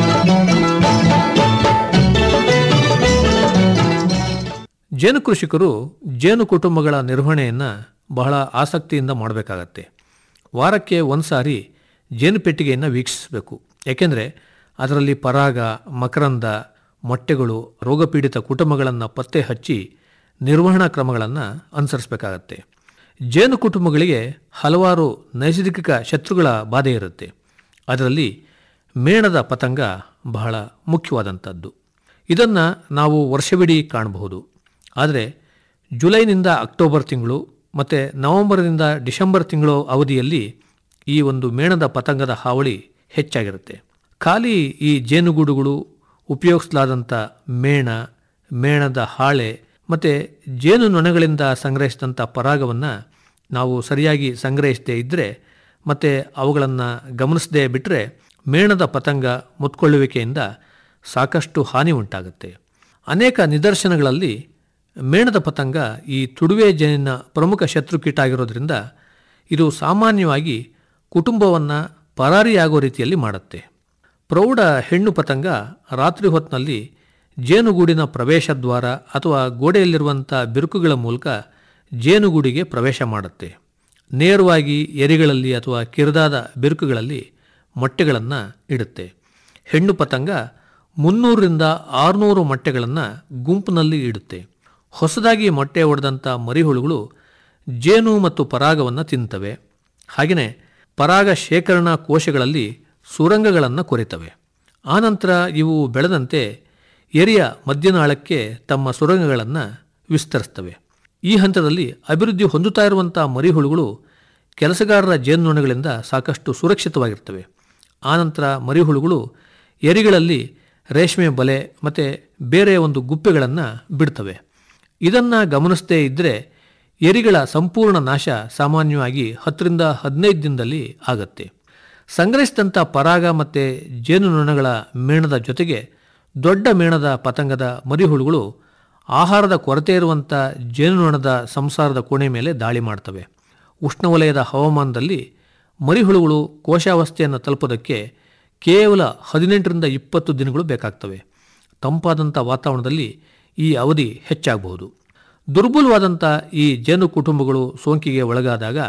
ಜೇನು ಕೃಷಿಕರು ಜೇನು ಕುಟುಂಬಗಳ ನಿರ್ವಹಣೆಯನ್ನು ಬಹಳ ಆಸಕ್ತಿಯಿಂದ ಮಾಡಬೇಕಾಗತ್ತೆ ವಾರಕ್ಕೆ ಒಂದು ಸಾರಿ ಜೇನು ಪೆಟ್ಟಿಗೆಯನ್ನು ವೀಕ್ಷಿಸಬೇಕು ಯಾಕೆಂದರೆ ಅದರಲ್ಲಿ ಪರಾಗ ಮಕರಂದ ಮೊಟ್ಟೆಗಳು ರೋಗಪೀಡಿತ ಕುಟುಂಬಗಳನ್ನು ಪತ್ತೆ ಹಚ್ಚಿ ನಿರ್ವಹಣಾ ಕ್ರಮಗಳನ್ನು ಅನುಸರಿಸಬೇಕಾಗತ್ತೆ ಜೇನು ಕುಟುಂಬಗಳಿಗೆ ಹಲವಾರು ನೈಸರ್ಗಿಕ ಶತ್ರುಗಳ ಬಾಧೆ ಇರುತ್ತೆ ಅದರಲ್ಲಿ ಮೇಣದ ಪತಂಗ ಬಹಳ ಮುಖ್ಯವಾದಂಥದ್ದು ಇದನ್ನು ನಾವು ವರ್ಷವಿಡೀ ಕಾಣಬಹುದು ಆದರೆ ಜುಲೈನಿಂದ ಅಕ್ಟೋಬರ್ ತಿಂಗಳು ಮತ್ತು ನವೆಂಬರ್ನಿಂದ ಡಿಸೆಂಬರ್ ತಿಂಗಳು ಅವಧಿಯಲ್ಲಿ ಈ ಒಂದು ಮೇಣದ ಪತಂಗದ ಹಾವಳಿ ಹೆಚ್ಚಾಗಿರುತ್ತೆ ಖಾಲಿ ಈ ಜೇನುಗೂಡುಗಳು ಉಪಯೋಗಿಸಲಾದಂಥ ಮೇಣ ಮೇಣದ ಹಾಳೆ ಮತ್ತು ಜೇನು ನೊಣಗಳಿಂದ ಸಂಗ್ರಹಿಸಿದಂಥ ಪರಾಗವನ್ನು ನಾವು ಸರಿಯಾಗಿ ಸಂಗ್ರಹಿಸದೇ ಇದ್ದರೆ ಮತ್ತು ಅವುಗಳನ್ನು ಗಮನಿಸದೇ ಬಿಟ್ಟರೆ ಮೇಣದ ಪತಂಗ ಮುತ್ಕೊಳ್ಳುವಿಕೆಯಿಂದ ಸಾಕಷ್ಟು ಹಾನಿ ಉಂಟಾಗುತ್ತೆ ಅನೇಕ ನಿದರ್ಶನಗಳಲ್ಲಿ ಮೇಣದ ಪತಂಗ ಈ ತುಡುವೆ ಜೇನಿನ ಪ್ರಮುಖ ಶತ್ರುಕೀಟ ಆಗಿರೋದ್ರಿಂದ ಇದು ಸಾಮಾನ್ಯವಾಗಿ ಕುಟುಂಬವನ್ನು ಪರಾರಿಯಾಗೋ ರೀತಿಯಲ್ಲಿ ಮಾಡುತ್ತೆ ಪ್ರೌಢ ಹೆಣ್ಣು ಪತಂಗ ರಾತ್ರಿ ಹೊತ್ತಿನಲ್ಲಿ ಜೇನುಗೂಡಿನ ಪ್ರವೇಶ ದ್ವಾರ ಅಥವಾ ಗೋಡೆಯಲ್ಲಿರುವಂಥ ಬಿರುಕುಗಳ ಮೂಲಕ ಜೇನುಗೂಡಿಗೆ ಪ್ರವೇಶ ಮಾಡುತ್ತೆ ನೇರವಾಗಿ ಎರಿಗಳಲ್ಲಿ ಅಥವಾ ಕಿರಿದಾದ ಬಿರುಕುಗಳಲ್ಲಿ ಮೊಟ್ಟೆಗಳನ್ನು ಇಡುತ್ತೆ ಹೆಣ್ಣು ಪತಂಗ ಮುನ್ನೂರರಿಂದ ಆರುನೂರು ಮೊಟ್ಟೆಗಳನ್ನು ಗುಂಪಿನಲ್ಲಿ ಇಡುತ್ತೆ ಹೊಸದಾಗಿ ಮೊಟ್ಟೆ ಒಡೆದಂಥ ಮರಿಹುಳುಗಳು ಜೇನು ಮತ್ತು ಪರಾಗವನ್ನು ತಿಂತವೆ ಹಾಗೆಯೇ ಪರಾಗ ಶೇಖರಣಾ ಕೋಶಗಳಲ್ಲಿ ಸುರಂಗಗಳನ್ನು ಕೊರೆತವೆ ಆನಂತರ ಇವು ಬೆಳೆದಂತೆ ಎರಿಯ ಮಧ್ಯನಾಳಕ್ಕೆ ತಮ್ಮ ಸುರಂಗಗಳನ್ನು ವಿಸ್ತರಿಸ್ತವೆ ಈ ಹಂತದಲ್ಲಿ ಅಭಿವೃದ್ಧಿ ಹೊಂದುತ್ತಾ ಇರುವಂಥ ಮರಿಹುಳುಗಳು ಕೆಲಸಗಾರರ ಜೇನುನೊಣಗಳಿಂದ ಸಾಕಷ್ಟು ಸುರಕ್ಷಿತವಾಗಿರ್ತವೆ ಆನಂತರ ಮರಿಹುಳುಗಳು ಎರಿಗಳಲ್ಲಿ ರೇಷ್ಮೆ ಬಲೆ ಮತ್ತು ಬೇರೆ ಒಂದು ಗುಪ್ಪೆಗಳನ್ನು ಬಿಡ್ತವೆ ಇದನ್ನು ಗಮನಿಸದೇ ಇದ್ದರೆ ಎರಿಗಳ ಸಂಪೂರ್ಣ ನಾಶ ಸಾಮಾನ್ಯವಾಗಿ ಹತ್ತರಿಂದ ಹದಿನೈದು ದಿನದಲ್ಲಿ ಆಗತ್ತೆ ಸಂಗ್ರಹಿಸಿದಂಥ ಪರಾಗ ಮತ್ತು ಜೇನುನೊಣಗಳ ಮೇಣದ ಜೊತೆಗೆ ದೊಡ್ಡ ಮೇಣದ ಪತಂಗದ ಮರಿಹುಳುಗಳು ಆಹಾರದ ಕೊರತೆ ಇರುವಂಥ ಜೇನುನೊಣದ ಸಂಸಾರದ ಕೋಣೆ ಮೇಲೆ ದಾಳಿ ಮಾಡ್ತವೆ ಉಷ್ಣವಲಯದ ಹವಾಮಾನದಲ್ಲಿ ಮರಿಹುಳುಗಳು ಕೋಶಾವಸ್ಥೆಯನ್ನು ತಲುಪೋದಕ್ಕೆ ಕೇವಲ ಹದಿನೆಂಟರಿಂದ ಇಪ್ಪತ್ತು ದಿನಗಳು ಬೇಕಾಗ್ತವೆ ತಂಪಾದಂಥ ವಾತಾವರಣದಲ್ಲಿ ಈ ಅವಧಿ ಹೆಚ್ಚಾಗಬಹುದು ದುರ್ಬಲವಾದಂಥ ಈ ಜೇನು ಕುಟುಂಬಗಳು ಸೋಂಕಿಗೆ ಒಳಗಾದಾಗ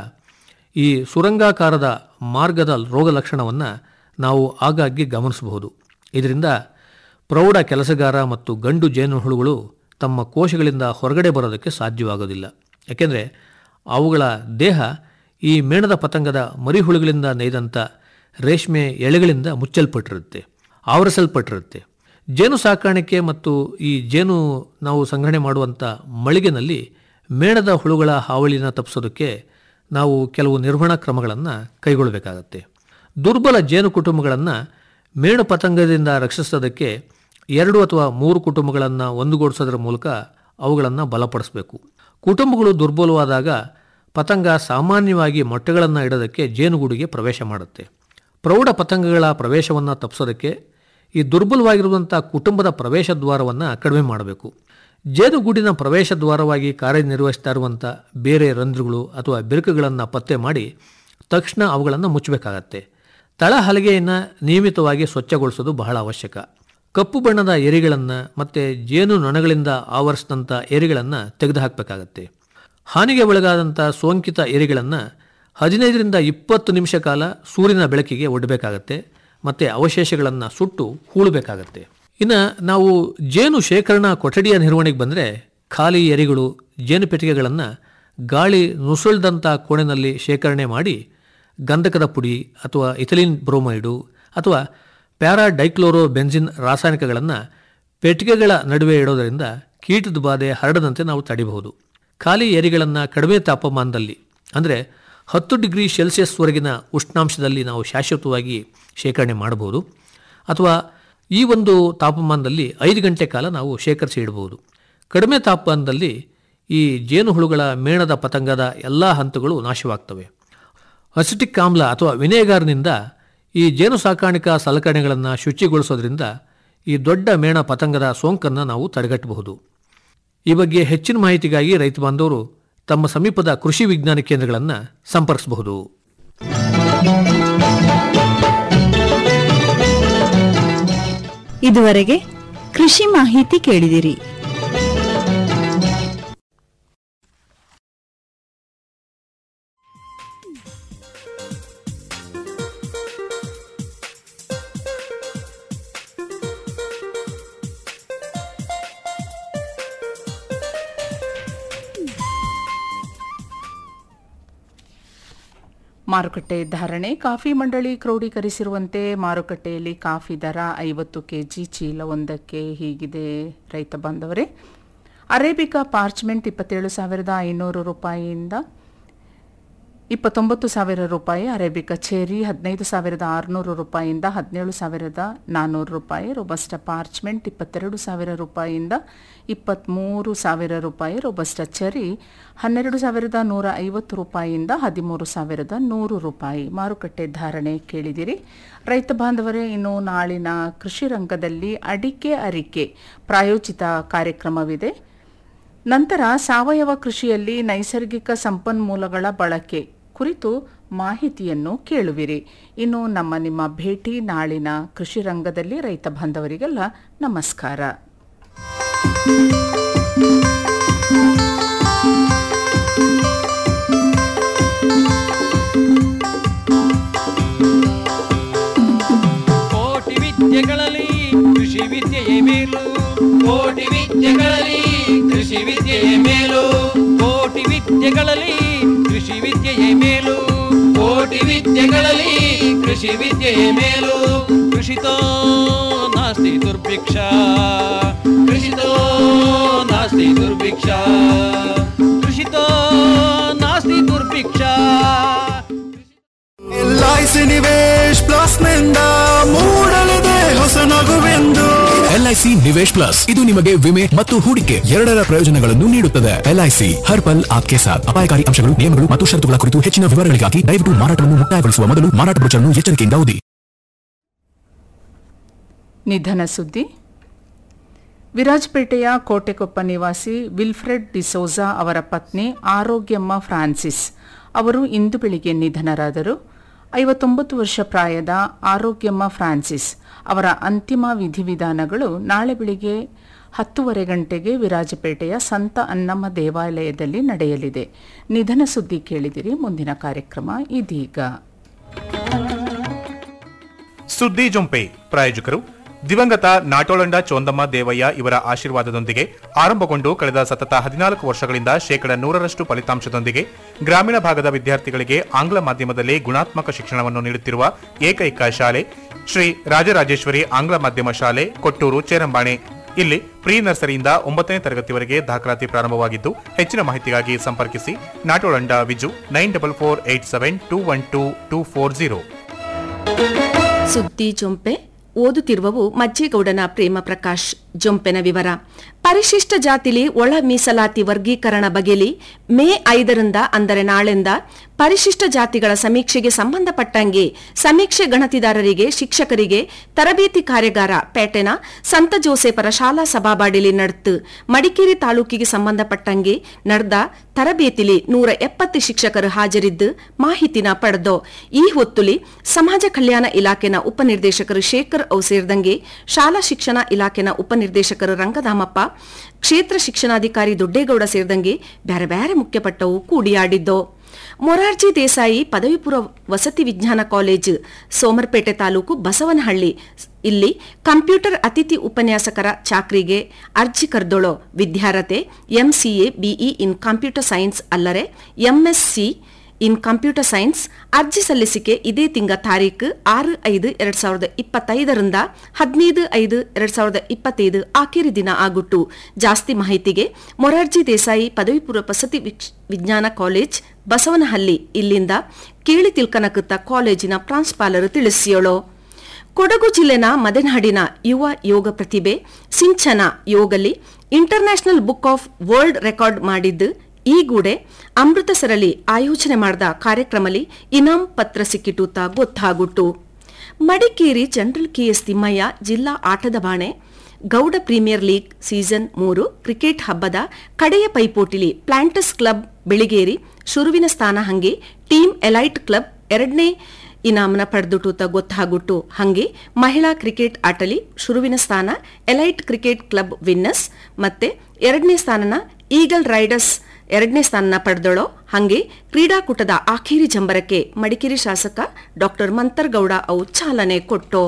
ಈ ಸುರಂಗಾಕಾರದ ಮಾರ್ಗದ ರೋಗ ಲಕ್ಷಣವನ್ನು ನಾವು ಆಗಾಗ್ಗೆ ಗಮನಿಸಬಹುದು ಇದರಿಂದ ಪ್ರೌಢ ಕೆಲಸಗಾರ ಮತ್ತು ಗಂಡು ಜೇನುಹುಳುಗಳು ತಮ್ಮ ಕೋಶಗಳಿಂದ ಹೊರಗಡೆ ಬರೋದಕ್ಕೆ ಸಾಧ್ಯವಾಗೋದಿಲ್ಲ ಯಾಕೆಂದರೆ ಅವುಗಳ ದೇಹ ಈ ಮೇಣದ ಪತಂಗದ ಮರಿಹುಳುಗಳಿಂದ ನೇಯ್ದಂಥ ರೇಷ್ಮೆ ಎಳೆಗಳಿಂದ ಮುಚ್ಚಲ್ಪಟ್ಟಿರುತ್ತೆ ಆವರಿಸಲ್ಪಟ್ಟಿರುತ್ತೆ ಜೇನು ಸಾಕಾಣಿಕೆ ಮತ್ತು ಈ ಜೇನು ನಾವು ಸಂಗ್ರಹಣೆ ಮಾಡುವಂಥ ಮಳಿಗೆನಲ್ಲಿ ಮೇಣದ ಹುಳುಗಳ ಹಾವಳಿನ ತಪ್ಪಿಸೋದಕ್ಕೆ ನಾವು ಕೆಲವು ನಿರ್ವಹಣಾ ಕ್ರಮಗಳನ್ನು ಕೈಗೊಳ್ಳಬೇಕಾಗತ್ತೆ ದುರ್ಬಲ ಜೇನು ಕುಟುಂಬಗಳನ್ನು ಮೇಣು ಪತಂಗದಿಂದ ರಕ್ಷಿಸೋದಕ್ಕೆ ಎರಡು ಅಥವಾ ಮೂರು ಕುಟುಂಬಗಳನ್ನು ಒಂದುಗೂಡಿಸೋದ್ರ ಮೂಲಕ ಅವುಗಳನ್ನು ಬಲಪಡಿಸಬೇಕು ಕುಟುಂಬಗಳು ದುರ್ಬಲವಾದಾಗ ಪತಂಗ ಸಾಮಾನ್ಯವಾಗಿ ಮೊಟ್ಟೆಗಳನ್ನು ಇಡೋದಕ್ಕೆ ಜೇನುಗೂಡಿಗೆ ಪ್ರವೇಶ ಮಾಡುತ್ತೆ ಪ್ರೌಢ ಪತಂಗಗಳ ಪ್ರವೇಶವನ್ನು ತಪ್ಪಿಸೋದಕ್ಕೆ ಈ ದುರ್ಬಲವಾಗಿರುವಂಥ ಕುಟುಂಬದ ಪ್ರವೇಶ ದ್ವಾರವನ್ನು ಕಡಿಮೆ ಮಾಡಬೇಕು ಜೇನುಗೂಡಿನ ಪ್ರವೇಶ ದ್ವಾರವಾಗಿ ಕಾರ್ಯನಿರ್ವಹಿಸ್ತಾ ಇರುವಂಥ ಬೇರೆ ರಂಧ್ರಗಳು ಅಥವಾ ಬಿರುಕುಗಳನ್ನು ಪತ್ತೆ ಮಾಡಿ ತಕ್ಷಣ ಅವುಗಳನ್ನು ಮುಚ್ಚಬೇಕಾಗತ್ತೆ ತಳ ಹಲಗೆಯನ್ನು ನಿಯಮಿತವಾಗಿ ಸ್ವಚ್ಛಗೊಳಿಸೋದು ಬಹಳ ಅವಶ್ಯಕ ಕಪ್ಪು ಬಣ್ಣದ ಎರಿಗಳನ್ನು ಮತ್ತು ಜೇನು ನೊಣಗಳಿಂದ ಆವರಿಸಿದಂಥ ಎರಿಗಳನ್ನು ತೆಗೆದುಹಾಕಬೇಕಾಗತ್ತೆ ಹಾನಿಗೆ ಒಳಗಾದಂಥ ಸೋಂಕಿತ ಎರಿಗಳನ್ನು ಹದಿನೈದರಿಂದ ಇಪ್ಪತ್ತು ನಿಮಿಷ ಕಾಲ ಸೂರ್ಯನ ಬೆಳಕಿಗೆ ಒಡ್ಡಬೇಕಾಗತ್ತೆ ಮತ್ತು ಅವಶೇಷಗಳನ್ನು ಸುಟ್ಟು ಹೂಳಬೇಕಾಗತ್ತೆ ಇನ್ನು ನಾವು ಜೇನು ಶೇಖರಣಾ ಕೊಠಡಿಯ ನಿರ್ವಹಣೆಗೆ ಬಂದರೆ ಖಾಲಿ ಎರಿಗಳು ಜೇನು ಪೆಟ್ಟಿಗೆಗಳನ್ನು ಗಾಳಿ ನುಸುಳ್ದಂಥ ಕೋಣೆನಲ್ಲಿ ಶೇಖರಣೆ ಮಾಡಿ ಗಂಧಕದ ಪುಡಿ ಅಥವಾ ಇಥಿಲಿನ್ ಬ್ರೋಮೈಡು ಅಥವಾ ಪ್ಯಾರಾಡೈಕ್ಲೋರೋ ಬೆನ್ಸಿನ್ ರಾಸಾಯನಿಕಗಳನ್ನು ಪೆಟ್ಟಿಗೆಗಳ ನಡುವೆ ಇಡೋದರಿಂದ ಕೀಟದ ಬಾಧೆ ಹರಡದಂತೆ ನಾವು ತಡಿಬಹುದು ಖಾಲಿ ಎರಿಗಳನ್ನು ಕಡಿಮೆ ತಾಪಮಾನದಲ್ಲಿ ಅಂದರೆ ಹತ್ತು ಡಿಗ್ರಿ ಸೆಲ್ಸಿಯಸ್ವರೆಗಿನ ಉಷ್ಣಾಂಶದಲ್ಲಿ ನಾವು ಶಾಶ್ವತವಾಗಿ ಶೇಖರಣೆ ಮಾಡಬಹುದು ಅಥವಾ ಈ ಒಂದು ತಾಪಮಾನದಲ್ಲಿ ಐದು ಗಂಟೆ ಕಾಲ ನಾವು ಶೇಖರಿಸಿ ಇಡಬಹುದು ಕಡಿಮೆ ತಾಪಮಾನದಲ್ಲಿ ಈ ಜೇನುಹುಳುಗಳ ಮೇಣದ ಪತಂಗದ ಎಲ್ಲ ಹಂತಗಳು ನಾಶವಾಗ್ತವೆ ಅಸಿಟಿಕ್ ಆಮ್ಲ ಅಥವಾ ವಿನೇಗಾರ್ನಿಂದ ಈ ಜೇನು ಸಾಕಾಣಿಕಾ ಸಲಕರಣೆಗಳನ್ನು ಶುಚಿಗೊಳಿಸೋದ್ರಿಂದ ಈ ದೊಡ್ಡ ಮೇಣ ಪತಂಗದ ಸೋಂಕನ್ನು ನಾವು ತಡೆಗಟ್ಟಬಹುದು ಈ ಬಗ್ಗೆ ಹೆಚ್ಚಿನ ಮಾಹಿತಿಗಾಗಿ ರೈತ ಬಾಂಧವರು ತಮ್ಮ ಸಮೀಪದ ಕೃಷಿ ವಿಜ್ಞಾನ ಕೇಂದ್ರಗಳನ್ನು ಸಂಪರ್ಕಿಸಬಹುದು ಇದುವರೆಗೆ ಕೃಷಿ ಮಾಹಿತಿ ಕೇಳಿದಿರಿ ಮಾರುಕಟ್ಟೆ ಧಾರಣೆ ಕಾಫಿ ಮಂಡಳಿ ಕ್ರೋಢೀಕರಿಸಿರುವಂತೆ ಮಾರುಕಟ್ಟೆಯಲ್ಲಿ ಕಾಫಿ ದರ ಐವತ್ತು ಕೆಜಿ ಚೀಲವೊಂದಕ್ಕೆ ಹೀಗಿದೆ ರೈತ ಬಾಂಧವರೇ ಅರೇಬಿಕಾ ಪಾರ್ಚ್ಮೆಂಟ್ ಇಪ್ಪತ್ತೇಳು ಸಾವಿರದ ಐನೂರು ರೂಪಾಯಿಯಿಂದ ಇಪ್ಪತ್ತೊಂಬತ್ತು ಸಾವಿರ ರೂಪಾಯಿ ಅರೇಬಿಕಾ ಚೇರಿ ಹದಿನೈದು ಸಾವಿರದ ಆರುನೂರು ರೂಪಾಯಿಯಿಂದ ಹದಿನೇಳು ಸಾವಿರದ ನಾನ್ನೂರು ರೂಪಾಯಿ ರೊಬಸ್ಟ ಪಾರ್ಚ್ಮೆಂಟ್ ಇಪ್ಪತ್ತೆರಡು ಸಾವಿರ ರೂಪಾಯಿಯಿಂದ ಇಪ್ಪತ್ತ್ಮೂರು ಸಾವಿರ ರೂಪಾಯಿ ರೊಬಸ್ಟ ಚರಿ ಹನ್ನೆರಡು ಸಾವಿರದ ನೂರ ಐವತ್ತು ರೂಪಾಯಿಯಿಂದ ಹದಿಮೂರು ಸಾವಿರದ ನೂರು ರೂಪಾಯಿ ಮಾರುಕಟ್ಟೆ ಧಾರಣೆ ಕೇಳಿದಿರಿ ರೈತ ಬಾಂಧವರೇ ಇನ್ನು ನಾಳಿನ ಕೃಷಿ ರಂಗದಲ್ಲಿ ಅಡಿಕೆ ಅರಿಕೆ ಪ್ರಾಯೋಜಿತ ಕಾರ್ಯಕ್ರಮವಿದೆ ನಂತರ ಸಾವಯವ ಕೃಷಿಯಲ್ಲಿ ನೈಸರ್ಗಿಕ ಸಂಪನ್ಮೂಲಗಳ ಬಳಕೆ ಕುರಿತು ಮಾಹಿತಿಯನ್ನು ಕೇಳುವಿರಿ ಇನ್ನು ನಮ್ಮ ನಿಮ್ಮ ಭೇಟಿ ನಾಳಿನ ಕೃಷಿ ರಂಗದಲ್ಲಿ ರೈತ ಬಾಂಧವರಿಗೆಲ್ಲ ನಮಸ್ಕಾರ ಕೋಟಿ ವಿದ್ಯೆಗಳಲ್ಲಿ ಕೃಷಿ ವಿದ್ಯೆಯೇ ಮೇಲು ಕೋಟಿ ವಿದ್ಯೆಗಳಲ್ಲಿ ಕೃಷಿ ವಿದ್ಯೆಯೇ ಮೇಲು ಕೋಟಿ ವಿದ್ಯೆಗಳಲ್ಲಿ ಕೃಷಿ ವಿದ್ಯೆಯೇ ಮೇಲು ಕೋಟಿ ವಿದ್ಯೆಗಳಲ್ಲಿ ಕೃಷಿ ವಿದ್ಯೆಯೇ ಮೇಲು ಕೃಷಿತೋ ನಾಸ್ತಿ ದುರ್ಭಿಕ್ಷ ಕೃಷಿತೋ ನಾಸ್ತಿ ದುರ್ಭಿಕ್ಷ ಕೃಷಿತೋ ನಾಸ್ತಿ ದುರ್ಭಿಕ್ಷ ಎಲ್ಐಸಿ ನಿವೇಶ್ ಪ್ಲಸ್ ನಿಂದ ಮೂಡಲಿದೆ ಹೊಸ ನಗುವೆಂದು ಎಲ್ಐಸಿ ನಿವೇಶ್ ಪ್ಲಸ್ ಇದು ನಿಮಗೆ ವಿಮೆ ಮತ್ತು ಹೂಡಿಕೆ ಎರಡರ ಪ್ರಯೋಜನಗಳನ್ನು ನೀಡುತ್ತದೆ ಎಲ್ಐಸಿ ಹರ್ ಪಲ್ ಆಪ್ಕೆ ಸಾಥ್ ಅಪಾಯಕಾರಿ ಅಂಶಗಳು ನಿಯಮಗಳು ಮತ್ತು ಷರತ್ತುಗಳ ಕುರಿತು ಹೆಚ್ಚಿನ ವಿವರಗಳಿಗಾಗಿ ದಯವಿಟ್ಟು ಮಾರಾಟವನ್ನು ಮುಕ್ತಾಯಗೊಳಿಸುವ ಮೊದಲು ಮಾರಾಟ ಬ್ರೋಚರ್ನ್ನು ಎಚ್ಚರಿಕೆಯಿಂದ ಓದಿ ನಿಧನ ಸುದ್ದಿ ವಿರಾಜಪೇಟೆಯ ಕೋಟೆಕೊಪ್ಪ ನಿವಾಸಿ ವಿಲ್ಫ್ರೆಡ್ ಡಿಸೋಜಾ ಅವರ ಪತ್ನಿ ಆರೋಗ್ಯಮ್ಮ ಫ್ರಾನ್ಸಿಸ್ ಅವರು ಇಂದು ಬೆಳಿಗ್ಗೆ ನಿಧನರಾದರು ಐವತ್ತೊಂಬತ್ತು ವರ್ಷ ಪ್ರಾಯದ ಆರೋಗ್ಯಮ್ಮ ಫ್ರಾನ್ಸಿಸ್ ಅವರ ಅಂತಿಮ ವಿಧಿವಿಧಾನಗಳು ನಾಳೆ ಬೆಳಿಗ್ಗೆ ಹತ್ತೂವರೆ ಗಂಟೆಗೆ ವಿರಾಜಪೇಟೆಯ ಸಂತ ಅನ್ನಮ್ಮ ದೇವಾಲಯದಲ್ಲಿ ನಡೆಯಲಿದೆ ನಿಧನ ಸುದ್ದಿ ಕೇಳಿದಿರಿ ಮುಂದಿನ ಕಾರ್ಯಕ್ರಮ ಇದೀಗ ಸುದ್ದಿ ಜೊಂಪೆ ಪ್ರಾಯೋಜಕರು ದಿವಂಗತ ನಾಟೋಳಂಡ ಚೋಂದಮ್ಮ ದೇವಯ್ಯ ಇವರ ಆಶೀರ್ವಾದದೊಂದಿಗೆ ಆರಂಭಗೊಂಡು ಕಳೆದ ಸತತ ಹದಿನಾಲ್ಕು ವರ್ಷಗಳಿಂದ ಶೇಕಡ ನೂರರಷ್ಟು ಫಲಿತಾಂಶದೊಂದಿಗೆ ಗ್ರಾಮೀಣ ಭಾಗದ ವಿದ್ಯಾರ್ಥಿಗಳಿಗೆ ಆಂಗ್ಲ ಮಾಧ್ಯಮದಲ್ಲಿ ಗುಣಾತ್ಮಕ ಶಿಕ್ಷಣವನ್ನು ನೀಡುತ್ತಿರುವ ಏಕೈಕ ಶಾಲೆ ಶ್ರೀ ರಾಜರಾಜೇಶ್ವರಿ ಆಂಗ್ಲ ಮಾಧ್ಯಮ ಶಾಲೆ ಕೊಟ್ಟೂರು ಚೇರಂಬಾಣೆ ಇಲ್ಲಿ ಪ್ರೀ ನರ್ಸರಿಯಿಂದ ಒಂಬತ್ತನೇ ತರಗತಿವರೆಗೆ ದಾಖಲಾತಿ ಪ್ರಾರಂಭವಾಗಿದ್ದು ಹೆಚ್ಚಿನ ಮಾಹಿತಿಗಾಗಿ ಸಂಪರ್ಕಿಸಿ Natolanda Viju nine double four eight seven two one two two four zero ಸುದ್ದಿ ಜೊಂಪೆ ಓದುತ್ತಿರುವವು ಮಜ್ಜೇಗೌಡನ ಪ್ರೇಮ ಪ್ರಕಾಶ್ ಜೊಂಪೆನ ವಿವರ ಪರಿಶಿಷ್ಟ ಜಾತಿಲಿ ಒಳ ಮೀಸಲಾತಿ ವರ್ಗೀಕರಣ ಬಗೆಲಿ ಮೇ ಐದರಿಂದ ಅಂದರೆ ನಾಳೆಂದ ಪರಿಶಿಷ್ಟ ಜಾತಿಗಳ ಸಮೀಕ್ಷೆಗೆ ಸಂಬಂಧಪಟ್ಟಂಗೆ ಸಮೀಕ್ಷೆ ಗಣತಿದಾರರಿಗೆ ಶಿಕ್ಷಕರಿಗೆ ತರಬೇತಿ ಕಾರ್ಯಾಗಾರ ಪೇಟೆನ ಸಂತ ಜೋಸೆಫರ ಶಾಲಾ ಸಭಾಬಾಡಿಲಿ ನಡೆತು ಮಡಿಕೇರಿ ತಾಲೂಕಿಗೆ ಸಂಬಂಧಪಟ್ಟಂಗೆ ನಡೆದ ತರಬೇತಿಲಿ ನೂರ ಎಪ್ಪತ್ತು ಶಿಕ್ಷಕರು ಹಾಜರಿದ್ದು ಮಾಹಿತಿನ ಪಡೆದೋ ಈ ಹೊತ್ತುಲಿ ಸಮಾಜ ಕಲ್ಯಾಣ ಇಲಾಖೆನ ಉಪನಿರ್ದೇಶಕರು ಶೇಖರ್ ಅವು ಸೇರಿದಂಗೆ ಶಾಲಾ ಶಿಕ್ಷಣ ಇಲಾಖೆನ ಉಪನಿರ್ದೇಶಕರು ರಂಗಧಾಮಪ್ಪ ಕ್ಷೇತ್ರ ಶಿಕ್ಷಣಾಧಿಕಾರಿ ದೊಡ್ಡೇಗೌಡ ಸೇರಿದಂಗೆ ಬ್ಯಾರೆ ಬ್ಯಾರೆ ಮುಖ್ಯಪಟ್ಟವು ಕೂಡಿಯಾಡಿದ್ದೋ ಮೊರಾರ್ಜಿ ದೇಸಾಯಿ ಪದವಿ ಪೂರ್ವ ವಸತಿ ವಿಜ್ಞಾನ ಕಾಲೇಜು ಸೋಮರ್ಪೇಟೆ ತಾಲೂಕು ಬಸವನಹಳ್ಳಿ ಇಲ್ಲಿ ಕಂಪ್ಯೂಟರ್ ಅತಿಥಿ ಉಪನ್ಯಾಸಕರ ಚಾಕ್ರಿಗೆ ಅರ್ಜಿ ಕರೆದೊಳೋ ವಿದ್ಯಾರ್ಹತೆ MCA BE in computer science ಅಲ್ಲರೆ ಎಂಎಸ್ಸಿ ಇನ್ ಕಂಪ್ಯೂಟರ್ ಸೈನ್ಸ್ ಅರ್ಜಿ ಸಲ್ಲಿಸಿಕೆ ಇದೇ ತಿಂಗ ತಾರೀಕು ಆರು ಐದು ಎರಡ್ ಸಾವಿರದ ಇಪ್ಪತ್ತೈದರಿಂದ ಹದಿನೈದು ಐದು ಎರಡ್ ಸಾವಿರದ ಇಪ್ಪತ್ತೈದು ಆಖರಿ ದಿನ ಆಗುಟ್ಟು ಜಾಸ್ತಿ ಮಾಹಿತಿಗೆ ಮೊರಾರ್ಜಿ ದೇಸಾಯಿ ಪದವಿ ಪೂರ್ವ ವಸತಿ ವಿಕ್ಷ- ವಿಜ್ಞಾನ ಕಾಲೇಜ್ ಬಸವನಹಳ್ಳಿ ಇಲ್ಲಿಂದ ಕೇಳಿ ತಿಳ್ಕನಕುತ್ತ ಕಾಲೇಜಿನ ಪ್ರಾಂಶುಪಾಲರು ತಿಳಿಸಿಯೋಳು ಕೊಡಗು ಜಿಲ್ಲೆನ ಮದೆನಾಡಿನ ಯುವ ಯೋಗ ಪ್ರತಿಭೆ ಸಿಂಚನ ಯೋಗಲಿ international book of world record ಮಾಡಿದ್ದು ಈ ಗೂಡೆ ಅಮೃತಸರಲ್ಲಿ ಆಯೋಜನೆ ಮಾಡಿದ ಕಾರ್ಯಕ್ರಮಲಿ ಇನಾಂ ಪತ್ರ ಸಿಕ್ಕಿಟೂತ ಗೊತ್ತಾಗುಟ್ಟು ಮಡಿಕೇರಿ ಜನರಲ್ ಕೆಎಸ್ ತಿಮ್ಮಯ್ಯ ಜಿಲ್ಲಾ ಆಟದ ಬಾಣೆ ಗೌಡ ಪ್ರೀಮಿಯರ್ ಲೀಗ್ ಸೀಸನ್ ಮೂರು ಕ್ರಿಕೆಟ್ ಹಬ್ಬದ ಕಡೆಯ ಪೈಪೋಟಿಲಿ ಪ್ಲಾಂಟಸ್ ಕ್ಲಬ್ ಬೆಳಿಗೇರಿ ಶುರುವಿನ ಸ್ಥಾನ ಹಂಗೆ ಟೀಮ್ ಎಲೈಟ್ ಕ್ಲಬ್ ಎರಡನೇ ಇನಾಮನ ಪಡೆದುಟೂತ ಗೊತ್ತಾಗುಟ್ಟು ಹಂಗೆ ಮಹಿಳಾ ಕ್ರಿಕೆಟ್ ಆಟಲಿ ಶುರುವಿನ ಸ್ಥಾನ ಎಲೈಟ್ ಕ್ರಿಕೆಟ್ ಕ್ಲಬ್ ವಿನ್ನರ್ಸ್ ಮತ್ತೆ ಎರಡನೇ ಸ್ಥಾನನ ಈಗಲ್ ರೈಡರ್ಸ್ ಎರಡನೇ ಸ್ಥಾನನ ಪಡೆದಳೋ ಹಂಗೆ ಕ್ರೀಡಾಕೂಟದ ಆಖೇರಿ ಜಂಬರಕ್ಕೆ ಮಡಿಕೇರಿ ಶಾಸಕ ಡಾಕ್ಟರ್ ಮಂತರ್ಗೌಡ ಅವು ಚಾಲನೆ ಕೊಟ್ಟು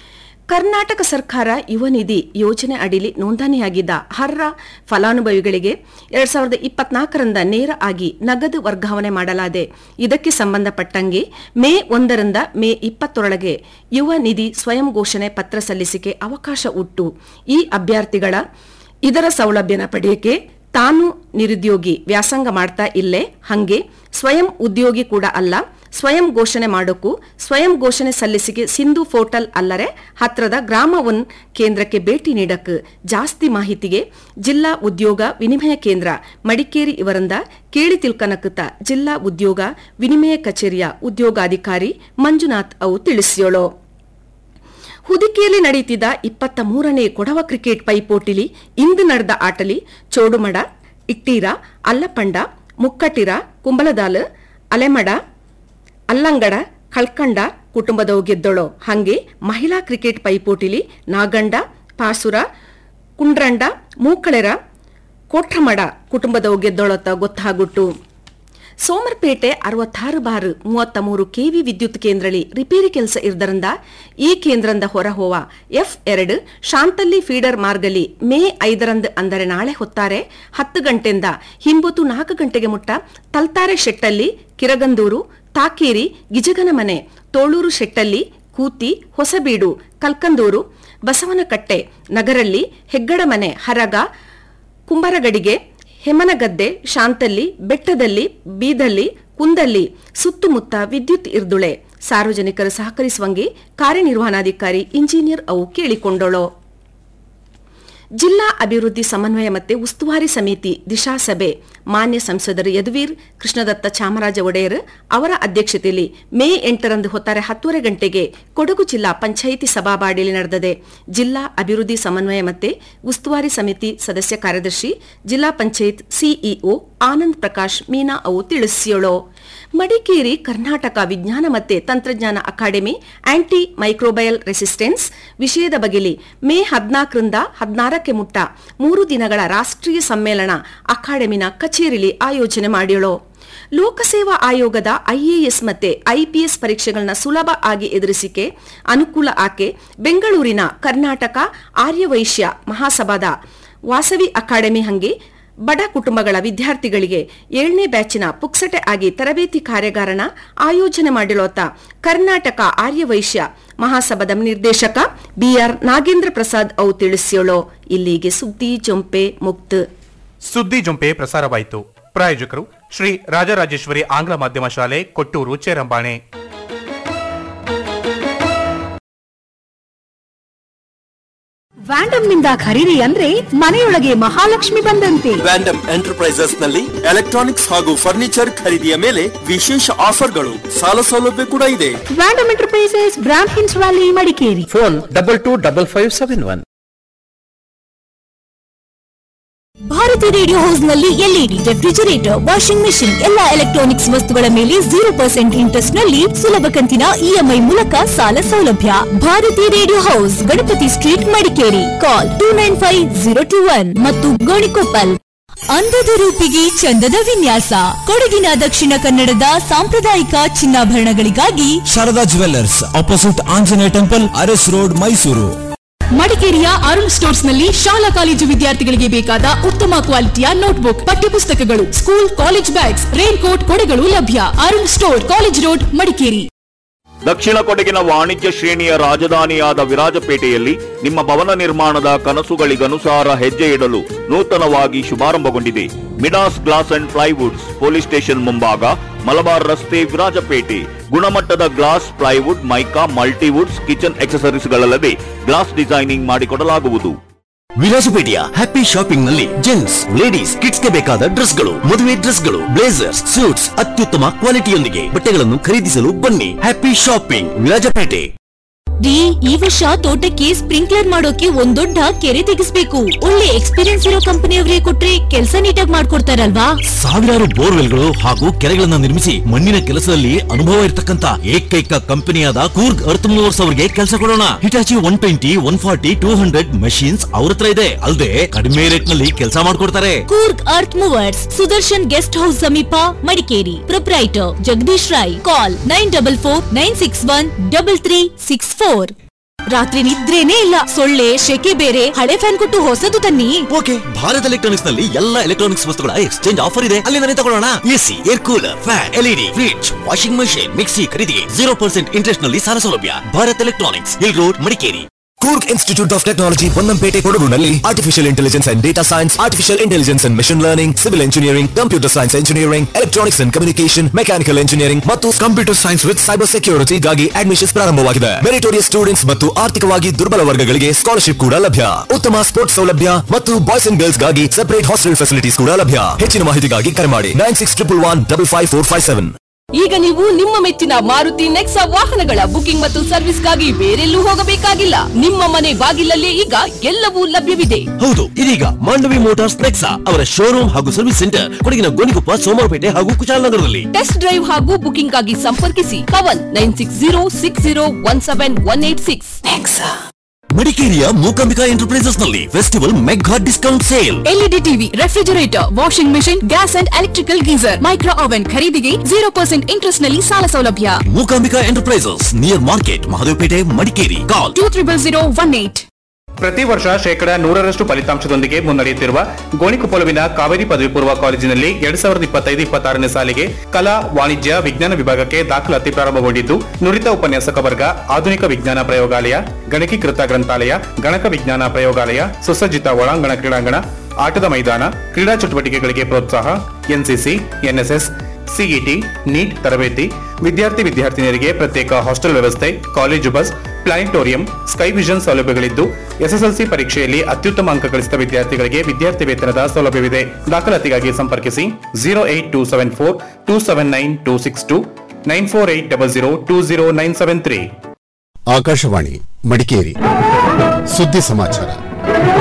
ಕರ್ನಾಟಕ ಸರ್ಕಾರ ಯುವ ನಿಧಿ ಯೋಜನೆ ಅಡಿಲಿ ನೋಂದಣಿಯಾಗಿದ್ದ ಅರ್ಹ ಫಲಾನುಭವಿಗಳಿಗೆ ಎರಡ್ ಸಾವಿರದ ಇಪ್ಪತ್ನಾಲ್ಕರಿಂದ ನೇರ ಆಗಿ ನಗದು ವರ್ಗಾವಣೆ ಮಾಡಲಾದೆ ಇದಕ್ಕೆ ಸಂಬಂಧಪಟ್ಟಂಗೆ ಮೇ ಒಂದರಿಂದ ಮೇ ಇಪ್ಪತ್ತರೊಳಗೆ ಯುವ ನಿಧಿ ಸ್ವಯಂ ಘೋಷಣೆ ಪತ್ರ ಸಲ್ಲಿಸಿಕೆ ಅವಕಾಶ ಉಟ್ಟು ಈ ಅಭ್ಯರ್ಥಿಗಳ ಇದರ ಸೌಲಭ್ಯನ ಪಡೆಯಕ್ಕೆ ತಾನು ನಿರುದ್ಯೋಗಿ ವ್ಯಾಸಂಗ ಮಾಡ್ತಾ ಇಲ್ಲೇ ಹಂಗೆ ಸ್ವಯಂ ಉದ್ಯೋಗಿ ಕೂಡ ಅಲ್ಲ ಸ್ವಯಂ ಘೋಷಣೆ ಮಾಡೋಕ್ಕೂ ಸ್ವಯಂ ಘೋಷಣೆ ಸಲ್ಲಿಸಿಗೆ ಸಿಂಧು ಪೋರ್ಟಲ್ ಅಲ್ಲರೆ ಹತ್ರದ ಗ್ರಾಮ ಒನ್ ಕೇಂದ್ರಕ್ಕೆ ಭೇಟಿ ನೀಡಕ್ ಜಾಸ್ತಿ ಮಾಹಿತಿಗೆ ಜಿಲ್ಲಾ ಉದ್ಯೋಗ ವಿನಿಮಯ ಕೇಂದ್ರ ಮಡಿಕೇರಿ ಇವರಿಂದ ಕೇಳಿ ತಿಳ್ಕನಕುತ್ತ ಜಿಲ್ಲಾ ಉದ್ಯೋಗ ವಿನಿಮಯ ಕಚೇರಿಯ ಉದ್ಯೋಗಾಧಿಕಾರಿ ಮಂಜುನಾಥ್ ಅವು ತಿಳಿಸಿಯೋಳು ಹುದಿಕೆಯಲ್ಲಿ ನಡೆಯುತ್ತಿದ್ದ ಇಪ್ಪತ್ತ ಮೂರನೇ ಕೊಡವ ಕ್ರಿಕೆಟ್ ಪೈಪೋಟಿಲಿ ಇಂದು ನಡೆದ ಆಟಲಿ ಚೋಡುಮಡ ಇಟ್ಟೀರ ಅಲ್ಲಪಂಡ ಮುಕ್ಕಟ್ಟಿರ ಕುಂಬಲದಾಲ್ ಅಲೆಮಡ ಅಲ್ಲಂಗಡ ಕಳ್ಕಂಡ ಕುಟುಂಬದವು ಗೆದ್ದಳು ಹಂಗೆ ಮಹಿಳಾ ಕ್ರಿಕೆಟ್ ಪೈಪೋಟಿಲಿ ನಾಗಂಡ ಪಾಸುರ ಕುಂಡ್ರಂಡ ಮೂಕಳೆರ ಕೋಠಮಡ ಕುಟುಂಬದವು ಗೆದ್ದೊಳತ್ತ ಗೊತ್ತಾಗುಟ್ಟು ಸೋಮರ್ಪೇಟೆ ಅರವತ್ತಾರು ಬಾರ್ ಮೂವತ್ತ ಮೂರು ಕೆವಿ ವಿದ್ಯುತ್ ಕೇಂದ್ರಳಿ ರಿಪೇರಿ ಕೆಲಸ ಇರದರಿಂದ ಈ ಕೇಂದ್ರದ ಹೊರಹೋವ ಎಫ್ ಎರಡು ಶಾಂತಲ್ಲಿ ಫೀಡರ್ ಮಾರ್ಗಲಿ ಮೇ ಐದರಂದು ಅಂದರೆ ನಾಳೆ ಹೊತ್ತಾರೆ ಹತ್ತು ಗಂಟೆಯಿಂದ ಹಿಂಬತ್ತು ನಾಲ್ಕು ಗಂಟೆಗೆ ಮುಟ್ಟ ತಲ್ತಾರೆ ಶೆಟ್ಟಲ್ಲಿ ಕಿರಗಂದೂರು ತಾಕೇರಿ ಗಿಜಗನಮನೆ ತೋಳೂರು ಶೆಟ್ಟಲ್ಲಿ ಕೂತಿ ಹೊಸಬೀಡು ಕಲ್ಕಂದೂರು ಬಸವನಕಟ್ಟೆ ನಗರಲ್ಲಿ ಹೆಗ್ಗಡಮನೆ ಹರಗ ಕುಂಬರಗಡಿಗೆ ಹೆಮನಗದ್ದೆ ಶಾಂತಲ್ಲಿ ಬೆಟ್ಟದಲ್ಲಿ ಬೀದಲ್ಲಿ ಕುಂದಲ್ಲಿ ಸುತ್ತಮುತ್ತ ವಿದ್ಯುತ್ ಇರ್ದುಳೆ ಸಾರ್ವಜನಿಕರು ಸಹಕರಿಸುವಂಗೆ ಕಾರ್ಯನಿರ್ವಹಣಾಧಿಕಾರಿ ಇಂಜಿನಿಯರ್ ಅವು ಕೇಳಿಕೊಂಡಳು ಜಿಲ್ಲಾ ಅಭಿವೃದ್ಧಿ ಸಮನ್ವಯ ಮತ್ತೆ ಉಸ್ತುವಾರಿ ಸಮಿತಿ ದಿಶಾ ಸಭೆ ಮಾನ್ಯ ಸಂಸದರು ಯದುವೀರ್ ಕೃಷ್ಣದತ್ತ ಚಾಮರಾಜ ಒಡೆಯರ್ ಅವರ ಅಧ್ಯಕ್ಷತೆಯಲ್ಲಿ ಮೇ ಎಂಟರಂದು ಹೊತ್ತಾರೆ ಹತ್ತೂವರೆ ಗಂಟೆಗೆ ಕೊಡಗು ಜಿಲ್ಲಾ ಪಂಚಾಯಿತಿ ಸಭಾಬಾಡಿಯಲ್ಲಿ ನಡೆದಿದೆ ಜಿಲ್ಲಾ ಅಭಿವೃದ್ಧಿ ಸಮನ್ವಯ ಮತ್ತೆ ಉಸ್ತುವಾರಿ ಸಮಿತಿ ಸದಸ್ಯ ಕಾರ್ಯದರ್ಶಿ ಜಿಲ್ಲಾ ಪಂಚಾಯತ್ ಸಿಇಒ ಆನಂದ್ ಪ್ರಕಾಶ್ ಮೀನಾ ಅವು ತಿಳಿಸಿಯೋಳು ಮಡಿಕೇರಿ ಕರ್ನಾಟಕ ವಿಜ್ಞಾನ ಮತ್ತೆ ತಂತ್ರಜ್ಞಾನ ಅಕಾಡೆಮಿ ಆಂಟಿ ಮೈಕ್ರೋಬಯಲ್ ರೆಸಿಸ್ಟೆನ್ಸ್ ವಿಷಯದ ಬಗೆಲಿ ಮೇ ಹದಿನಾಲ್ಕರಿಂದ ಹದಿನಾರಕ್ಕೆ ಮುಟ್ಟ ಮೂರು ದಿನಗಳ ರಾಷ್ಟ್ರೀಯ ಸಮ್ಮೇಳನ ಅಕಾಡೆಮಿನ ಕಚೇರಿಲಿ ಆಯೋಜನೆ ಮಾಡಿಯೋಳು ಲೋಕಸೇವಾ ಆಯೋಗದ ಐಎಎಸ್ ಮತ್ತೆ ಐಪಿಎಸ್ ಪರೀಕ್ಷೆಗಳನ್ನ ಸುಲಭ ಆಗಿ ಎದುರಿಸಿಕೆ ಅನುಕೂಲ ಆಕೆ ಬೆಂಗಳೂರಿನ ಕರ್ನಾಟಕ ಆರ್ಯವೈಶ್ಯ ಮಹಾಸಭಾದ ವಾಸವಿ ಅಕಾಡೆಮಿ ಹಂಗೆ ಬಡ ಕುಟುಂಬಗಳ ವಿದ್ಯಾರ್ಥಿಗಳಿಗೆ ಏಳನೇ ಬ್ಯಾಚಿನ ಪುಕ್ಸಟೆ ಆಗಿ ತರಬೇತಿ ಕಾರ್ಯಾಗಾರನ ಆಯೋಜನೆ ಮಾಡಿರೋತ ಕರ್ನಾಟಕ ಆರ್ಯವೈಶ್ಯ ಮಹಾಸಭಾದ ನಿರ್ದೇಶಕ ಬಿಆರ್ ನಾಗೇಂದ್ರ ಪ್ರಸಾದ್ ಅವು ತಿಳಿಸ್ಯೋಳೋ ಇಲ್ಲಿಗೆ ಸುದ್ದಿ ಜೊಂಪೆ ಮುಕ್ತ ಸುದ್ದಿ ಜೊಂಪೆ ಪ್ರಸಾರವಾಯಿತು ಪ್ರಾಯೋಜಕರು ಶ್ರೀ ರಾಜರಾಜೇಶ್ವರಿ ಆಂಗ್ಲ ಮಾಧ್ಯಮ ಶಾಲೆ ಕೊಟ್ಟೂರು ಚೇರಂಬಾಣೆ ವ್ಯಾಂಡಮ್ ನಿಂದ ಖರೀದಿ ಅಂದ್ರೆ ಮನೆಯೊಳಗೆ ಮಹಾಲಕ್ಷ್ಮಿ ಬಂದಂತೆ ವ್ಯಾಂಡಮ್ ಎಂಟರ್ಪ್ರೈಸಸ್ ನಲ್ಲಿ ಎಲೆಕ್ಟ್ರಾನಿಕ್ಸ್ ಹಾಗೂ ಫರ್ನಿಚರ್ ಖರೀದಿಯ ಮೇಲೆ ವಿಶೇಷ ಆಫರ್ಗಳು ಸಾಲ ಸೌಲಭ್ಯ ಕೂಡ ಇದೆ ವ್ಯಾಂಡಮ್ ಎಂಟರ್ಪ್ರೈಸಸ್ ಬ್ರಾಂಡ್ ಹಿನ್ಸ್ valley Madikeri phone double two double five seven one Bharathi radio house ನಲ್ಲಿ ಎಲ್ಇಡಿ ರೆಫ್ರಿಜರೇಟರ್ ವಾಷಿಂಗ್ ಮೆಷಿನ್ ಎಲ್ಲಾ ಎಲೆಕ್ಟ್ರಾನಿಕ್ಸ್ ವಸ್ತುಗಳ ಮೇಲೆ ಜೀರೋ ಪರ್ಸೆಂಟ್ ಇಂಟ್ರೆಸ್ಟ್ ನಲ್ಲಿ ಸುಲಭ ಕಂತಿನ ಇಎಂಐ ಮೂಲಕ ಸಾಲ ಸೌಲಭ್ಯ Bharathi radio house Ganapathi street Madikeri call two nine five zero two one ಮತ್ತು ಗೋಣಿಕೊಪ್ಪಲ್ ಅಂದದ ರೂಪಿಗೆ ಚಂದದ ವಿನ್ಯಾಸ ಕೊಡಗಿನ ದಕ್ಷಿಣ ಕನ್ನಡದ ಸಾಂಪ್ರದಾಯಿಕ ಚಿನ್ನಾಭರಣಗಳಿಗಾಗಿ Sharada jewellers opposite Anjaneya temple Aras road Mysuru ಮಡಿಕೇರಿಯ ಅರುಣ್ ಸ್ಟೋರ್ಸ್ ನಲ್ಲಿ ಶಾಲಾ ಕಾಲೇಜು ವಿದ್ಯಾರ್ಥಿಗಳಿಗೆ ಬೇಕಾದ ಉತ್ತಮ ಕ್ವಾಲಿಟಿಯ ನೋಟ್ಬುಕ್ ಪಠ್ಯಪುಸ್ತಕಗಳು school college bags raincoat ಕೊಡೆಗಳು ಲಭ್ಯ Arun store college road Madikeri ದಕ್ಷಿಣ ಕೊಡಗಿನ ವಾಣಿಜ್ಯ ಶ್ರೇಣಿಯ ರಾಜಧಾನಿಯಾದ ವಿರಾಜಪೇಟೆಯಲ್ಲಿ ನಿಮ್ಮ ಭವನ ನಿರ್ಮಾಣದ ಕನಸುಗಳಿಗನುಸಾರ ಹೆಜ್ಜೆ ಇಡಲು ನೂತನವಾಗಿ ಶುಭಾರಂಭಗೊಂಡಿದೆ Midas glass and plywoods police station ಮುಂಭಾಗ ಮಲಬಾರ್ ರಸ್ತೆ ವಿರಾಜಪೇಟೆ ಗುಣಮಟ್ಟದ glass plywood mica multiwoods kitchen ಎಕ್ಸಸರೀಸ್ಗಳಲ್ಲದೆ ಗ್ಲಾಸ್ ಡಿಸೈನಿಂಗ್ ಮಾಡಿಕೊಡಲಾಗುವುದು ವಿರಾಜಪೇಟೆಯ ಹ್ಯಾಪಿ ಶಾಪಿಂಗ್ ನಲ್ಲಿ ಜೆಂಟ್ಸ್ ಲೇಡೀಸ್ ಕಿಡ್ಸ್ ಗೆ ಬೇಕಾದ ಡ್ರೆಸ್ಗಳು ಮದುವೆ ಡ್ರೆಸ್ಗಳು ಬ್ಲೇಸರ್ಸ್ ಸೂಟ್ಸ್ ಅತ್ಯುತ್ತಮ ಕ್ವಾಲಿಟಿಯೊಂದಿಗೆ ಬಟ್ಟೆಗಳನ್ನು ಖರೀದಿಸಲು ಬನ್ನಿ ಹ್ಯಾಪಿ ಶಾಪಿಂಗ್ ವಿರಾಜಪೇಟೆ ರೀ ಈ ವರ್ಷ ತೋಟಕ್ಕೆ ಸ್ಪ್ರಿಂಕ್ಲರ್ ಮಾಡೋಕೆ ಒಂದ್ ದೊಡ್ಡ ಕೆರೆ ತೆಗಿಸ್ಬೇಕು ಒಳ್ಳೆ ಎಕ್ಸ್ಪೀರಿಯನ್ಸ್ ಇರೋ ಕಂಪನಿಯವರೇ ಕೊಟ್ರೆ ಕೆಲಸ ನೀಟಾಗಿ ಮಾಡ್ಕೊಡ್ತಾರಲ್ವಾ ಸಾವಿರಾರು ಬೋರ್ವೆಲ್ಗಳು ಹಾಗೂ ಕೆರೆಗಳನ್ನ ನಿರ್ಮಿಸಿ ಮಣ್ಣಿನ ಕೆಲಸದಲ್ಲಿ ಅನುಭವ ಇರತಕ್ಕಂತ ಏಕೈಕ ಕಂಪನಿಯಾದ ಕೂರ್ಗ್ ಅರ್ತ್ ಮೂವರ್ಸ್ ಅವರಿಗೆ ಕೆಲಸ ಕೊಡೋಣ Hitachi one twenty one forty two hundred machines ಅವ್ರ ಹತ್ರ ಇದೆ ಅಲ್ಲದೆ ಕಡಿಮೆ ರೇಟ್ ನಲ್ಲಿ ಕೆಲಸ ಮಾಡ್ಕೊಡ್ತಾರೆ Coorg earth movers Sudarshan guest house ಸಮೀಪ Madikeri proprietor Jagadish Rai call nine double four nine six one double three six four ರಾತ್ರಿ ನಿದ್ರೇನೇ ಇಲ್ಲ ಸೊಳ್ಳೆ ಶೆಕೆ ಬೇರೆ ಹಳೆ ಫ್ಯಾನ್ ಕೊಟ್ಟು ಹೊಸದು ತನ್ನಿ ಓಕೆ ಭಾರತ್ ಎಲೆಕ್ಟ್ರಾನಿಕ್ಸ್ ನಲ್ಲಿ ಎಲ್ಲ ಎಲೆಕ್ಟ್ರಾನಿಕ್ಸ್ ವಸ್ತುಗಳ ಎಕ್ಸ್ಚೇಂಜ್ ಆಫರ್ ಇದೆ ಅಲ್ಲಿಂದಲೇ ತಗೊಳ್ಳೋಣ AC air cooler fan LED fridge washing machine mixie ಖರೀದಿಗೆ ಜೀರೋ ಪರ್ಸೆಂಟ್ ಇಂಟ್ರೆಸ್ಟ್ ನಲ್ಲಿ ಸಾಲ ಸೌಲಭ್ಯ Bharat electronics hill road Madikeri Coorg institute of technology Ponnampet ಕೊಡಗುನಲ್ಲಿ artificial intelligence and data science artificial intelligence and machine learning civil engineering computer science engineering electronics and communication mechanical engineering ಮತ್ತು computer science with cyber ಸೆಕ್ಯೂರಿಟಿಗಾಗಿ admissions ಪ್ರಾರಂಭವಾಗಿದೆ meritorious students ಮತ್ತು ಆರ್ಥಿಕವಾಗಿ ದುರ್ಬಲ ವರ್ಗಗಳಿಗೆ scholarship ಕೂಡ ಲಭ್ಯ ಉತ್ತಮ ಸ್ಪೋರ್ಟ್ಸ್ ಸೌಲಭ್ಯ ಮತ್ತು ಬಾಯ್ಸ್ ಅಂಡ್ ಗರ್ಲ್ಸ್ ಗಾಗಿ ಸೆಪರೇಟ್ ಹಾಸ್ಟೆಲ್ ಫೆಸಿಲಿಟೀಸ್ ಕೂಡ ಲಭ್ಯ ಹೆಚ್ಚಿನ ಮಾಹಿತಿಗಾಗಿ ಕರೆ ಮಾಡಿ nine six triple one double five four five seven ಈಗ ನೀವು ನಿಮ್ಮ ಮೆಚ್ಚಿನ ಮಾರುತಿ ನೆಕ್ಸಾ ವಾಹನಗಳ ಬುಕಿಂಗ್ ಮತ್ತು ಸರ್ವಿಸ್ಗಾಗಿ ಬೇರೆಲ್ಲೂ ಹೋಗಬೇಕಾಗಿಲ್ಲ ನಿಮ್ಮ ಮನೆ ಬಾಗಿಲಲ್ಲೇ ಈಗ ಎಲ್ಲವೂ ಲಭ್ಯವಿದೆ ಹೌದು ಇದೀಗ ಮಾಂಡವಿ ಮೋಟಾರ್ಸ್ ನೆಕ್ಸಾ ಅವರ ಶೋರೂಮ್ ಹಾಗೂ ಸರ್ವಿಸ್ ಸೆಂಟರ್ ಕೊಡಗಿನ ಗೋಣಿಕೊಪ್ಪ ಸೋಮವಾರಪೇಟೆ ಹಾಗೂ ಕುಶಾಲನಗರದಲ್ಲಿ ಟೆಸ್ಟ್ ಡ್ರೈವ್ ಹಾಗೂ ಬುಕಿಂಗ್ ಗಾಗಿ ಸಂಪರ್ಕಿಸಿ Pavan nine six zero six zero one seven one eight six ಮಡಿಕೇರಿಯ ಮೂಕಾಂಬಿಕಾ ಎಂಟರ್ಪ್ರೈಸಸ್ ನಲ್ಲಿ festival mega discount sale LED TV refrigerator washing machine gas and electrical geyser micro oven ಖರೀದಿಗೆ zero percent interest ನಲ್ಲಿ ಸಾಲ ಸೌಲಭ್ಯ Mookambika enterprises near market Mahadevpet Madikeri call two triple zero one eight ಪ್ರತಿ ವರ್ಷ ಶೇಕಡ ನೂರರಷ್ಟು ಫಲಿತಾಂಶದೊಂದಿಗೆ ಮುನ್ನಡೆಯುತ್ತಿರುವ ಗೋಣಿಕೊಪ್ಪಲುವಿನ ಕಾವೇರಿ ಪದವಿ ಪೂರ್ವ ಕಾಲೇಜಿನಲ್ಲಿ ಎರಡ್ ಸಾವಿರದ ಇಪ್ಪತ್ತೈದು ಇಪ್ಪತ್ತಾರನೇ ಸಾಲಿಗೆ ಕಲಾ ವಾಣಿಜ್ಯ ವಿಜ್ಞಾನ ವಿಭಾಗಕ್ಕೆ ದಾಖಲಾತಿ ಪ್ರಾರಂಭಗೊಂಡಿದ್ದು ನುರಿತ ಉಪನ್ಯಾಸಕ ವರ್ಗ ಆಧುನಿಕ ವಿಜ್ಞಾನ ಪ್ರಯೋಗಾಲಯ ಗಣಕೀಕೃತ ಗ್ರಂಥಾಲಯ ಗಣಕ ವಿಜ್ಞಾನ ಪ್ರಯೋಗಾಲಯ ಸುಸಜ್ಜಿತ ಒಳಾಂಗಣ ಕ್ರೀಡಾಂಗಣ ಆಟದ ಮೈದಾನ ಕ್ರೀಡಾ ಚಟುವಟಿಕೆಗಳಿಗೆ ಪ್ರೋತ್ಸಾಹ ಎನ್ಸಿಸಿ ಎನ್ಎಸ್ಎಸ್ ಸಿಇಟಿ ನೀಟ್ ತರಬೇತಿ ವಿದ್ಯಾರ್ಥಿ ವಿದ್ಯಾರ್ಥಿನಿಯರಿಗೆ ಪ್ರತ್ಯೇಕ ಹಾಸ್ಟೆಲ್ ವ್ಯವಸ್ಥೆ college bus planetarium sky vision ಸೌಲಭ್ಯಗಳಿದ್ದು ಎಸ್ಎಸ್ಎಲ್ಸಿ ಪರೀಕ್ಷೆಯಲ್ಲಿ ಅತ್ಯುತ್ತಮ ಅಂಕ ಗಳಿಸಿದ ವಿದ್ಯಾರ್ಥಿಗಳಿಗೆ ವಿದ್ಯಾರ್ಥಿ ವೇತನದ ಸೌಲಭ್ಯವಿದೆ ದಾಖಲಾತಿಗಾಗಿ ಸಂಪರ್ಕಿಸಿ zero eight two seven four two seven nine two six two nine four eight double zero two zero nine seven three Akashvani Madikeri ಸುದ್ದಿ ಸಮಾಚಾರ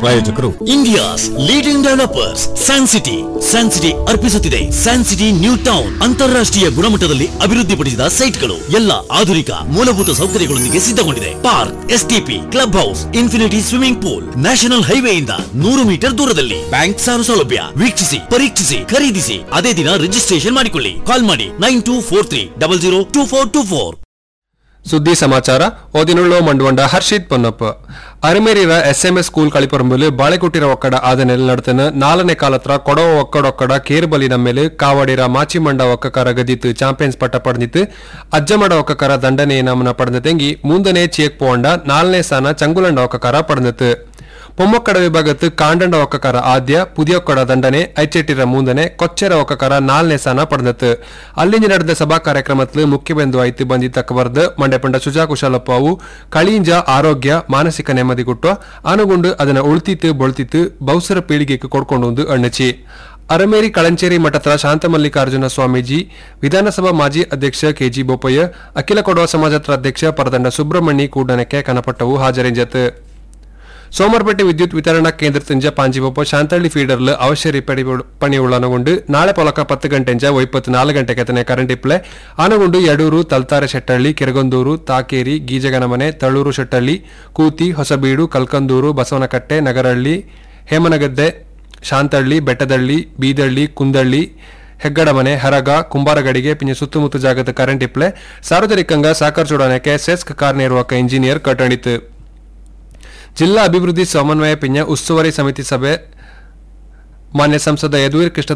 ಪ್ರಾಯೋಜಕರು India's leading developers sun city sun city ಅರ್ಪಿಸುತ್ತಿದೆ ಸ್ಯಾನ್ ಸಿಟಿ ನ್ಯೂ ಟೌನ್ ಅಂತಾರಾಷ್ಟ್ರೀಯ ಗುಣಮಟ್ಟದಲ್ಲಿ ಅಭಿವೃದ್ಧಿಪಡಿಸಿದ ಸೈಟ್ಗಳು ಎಲ್ಲ ಆಧುನಿಕ ಮೂಲಭೂತ ಸೌಕರ್ಯಗಳೊಂದಿಗೆ ಸಿದ್ಧಗೊಂಡಿದೆ park STP club house infinity swimming pool national ಹೈವೇಯಿಂದ ನೂರು ಮೀಟರ್ ದೂರದಲ್ಲಿ ಬ್ಯಾಂಕ್ ಸಾಲ ಸೌಲಭ್ಯ ವೀಕ್ಷಿಸಿ ಪರೀಕ್ಷಿಸಿ ಖರೀದಿಸಿ ಅದೇ ದಿನ ರಿಜಿಸ್ಟ್ರೇಷನ್ ಮಾಡಿಕೊಳ್ಳಿ ಕಾಲ್ ಮಾಡಿ nine two four three double zero two four two four ಸುದ್ದಿ ಸಮಾಚಾರ ಓದಿನುಳ್ಳೋ ಮಂಡುವಂಡ ಹರ್ಷಿತ್ ಪೊನ್ನಪ್ಪ ಅರಮೇರಿರ ಎಸ್ಎಂಎಸ್ ಸ್ಕೂಲ್ ಕಳಿಪರಂಬಲು ಬಾಳೆಕೊಟ್ಟಿರ ಒಕ್ಕಡ ಆದನೆಲ್ ನಡತನ ನಾಲ್ನೇ ಕಾಲತ್ರ ಕೊಡವ ಒಕ್ಕಡೊಕ್ಕಡ ಕೇರ್ಬಲಿನ ಮೇಲೆ ಕಾವಡಿರ ಮಾಚಿಮಂಡ ಒಕ್ಕಕಾರ ಗದಿತ್ತು ಚಾಂಪಿಯನ್ಸ್ ಪಟ್ಟ ಪಡೆದಿತ್ತು ಅಜ್ಜಮಡ ಒಕ್ಕಕಾರ ದಂಡನೆ ನಮನ ಪಡೆದತೆಂಗಿ ಮುಂದನೆ ಚೇಕ್ ಪೋಂಡ ನಾಲ್ನೇ ಸ್ಥಾನ ಚಂಗುಲಂಡ ಒಕ್ಕಕಾರ ಪಡೆದಿತ್ತು பொம்மக்கட விபாகத்து காண்டண்ட ஒக்கக்கார ஆத்ய புதியொಕ್ಕಡ ದಂಡನೆ ಐಚೆಟ್ಟಿರ ಮುಂದನೆ ಕೊಚ್ಚೆರ ಒಕ್ಕಕಾರ ನಾಲ್ನೇ ಸ್ಥಾನ ಪಡೆದತ್ತು ಅಲ್ಲಿಂದ ನಡೆದ ಸಭಾ ಕಾರ್ಯಕ್ರಮದಲ್ಲಿ ಮುಖ್ಯ ಬಿಂದು ಆಯ್ತು ಬಂದಿದ್ದ ಬರ್ದು ಮಂಡ್ಯಪಂಡ ಸುಜಾ ಕುಶಾಲಪ್ಪ ಅವು ಕಳಿಂಜ ಆರೋಗ್ಯ ಮಾನಸಿಕ ನೆಮ್ಮದಿ ಕೊಟ್ಟು ಅನುಗೊಂಡು ಅದನ್ನ ಉಳ್ತಿತ್ತು ಬೊಳ್ತಿತ್ತು ಬಹುಸರ ಪೀಳಿಗೆಗೆ ಕೊಡ್ಕೊಂಡು ಅಣ್ಣಚಿ ಅರಮೇರಿ ಕಳಂಚೇರಿ ಮಠದ ಶಾಂತ ಮಲ್ಲಿಕಾರ್ಜುನ ಸ್ವಾಮೀಜಿ ವಿಧಾನಸಭಾ ಮಾಜಿ ಅಧ್ಯಕ್ಷ ಕೆಜಿ ಬೋಪಯ್ಯ ಅಖಿಲ ಕೊಡವ ಸಮಾಜದ ಅಧ್ಯಕ್ಷ ಪರದಂಡ ಸುಬ್ರಹ್ಮಣಿ ಕೂಡನಕ್ಕೆ ಕನಪಟ್ಟವು ಹಾಜರಿಂಜತ್ ಸೋಮರ್ಪೇಟೆ ವಿದ್ಯುತ್ ವಿತರಣಾ ಕೇಂದ್ರದಿಂದ ಪಾಂಜಿಬೊಪ್ಪ ಶಾಂತಳ್ಳಿ ಫೀಡರ್ಲ್ ಅವಶ್ಯ ರಿಪೇರಿ ಪಣಿ ಉಳ್ಳನಗೊಂಡು ನಾಳೆ ಪೊಲಕ ಪತ್ತು ಗಂಟೆಂಜ ಒಯ್ಪತ್ತು ನಾಲ್ಕು ಗಂಟೆ ತನೆ ಕರೆಂಟ್ ಇಪ್ಲೆ ಆನಗೊಂಡು ಯಡೂರು ತಲ್ತಾರೆ ಶೆಟ್ಟಳ್ಳಿ ಕೆರಗೊಂದೂರು ತಾಕೇರಿ ಗೀಜಗನಮನೆ ತಳ್ಳೂರು ಶೆಟ್ಟಳ್ಳಿ ಕೂತಿ ಹೊಸಬೀಡು ಕಲ್ಕಂದೂರು ಬಸವನಕಟ್ಟೆ ನಗರಹಳ್ಳಿ ಹೇಮನಗದ್ದೆ ಶಾಂತಳ್ಳಿ ಬೆಟ್ಟದಳ್ಳಿ ಬೀದಳ್ಳಿ ಕುಂದಳ್ಳಿ ಹೆಗ್ಗಡಮನೆ ಹರಗ ಕುಂಬಾರಗಡಿಗೆ ಪಿಂಜ ಸುತ್ತಮುತ್ತ ಜಾಗದ ಕರೆಂಟ್ ಇಪ್ಲೆ ಸಾರ್ವಜನಿಕಂಗ ಸಾಕರ್ ಚೂಡಾನಕ್ಕೆ ಸೆಸ್ಕ್ ಕಾರ್ಯನಿರ್ವಾಹಕ ಇಂಜಿನಿಯರ್ ಕಟ್ಟಣಿತು ಜಿಲ್ಲಾ ಅಭಿವೃದ್ಧಿ ಸಮನ್ವಯ ಪಿಂಜ ಉಸ್ತುವಾರಿ ಸಮಿತಿ ಸಭೆ ಮಾನ್ಯ ಸಂಸದ ಯದುವೀರ್ ಕೃಷ್ಣ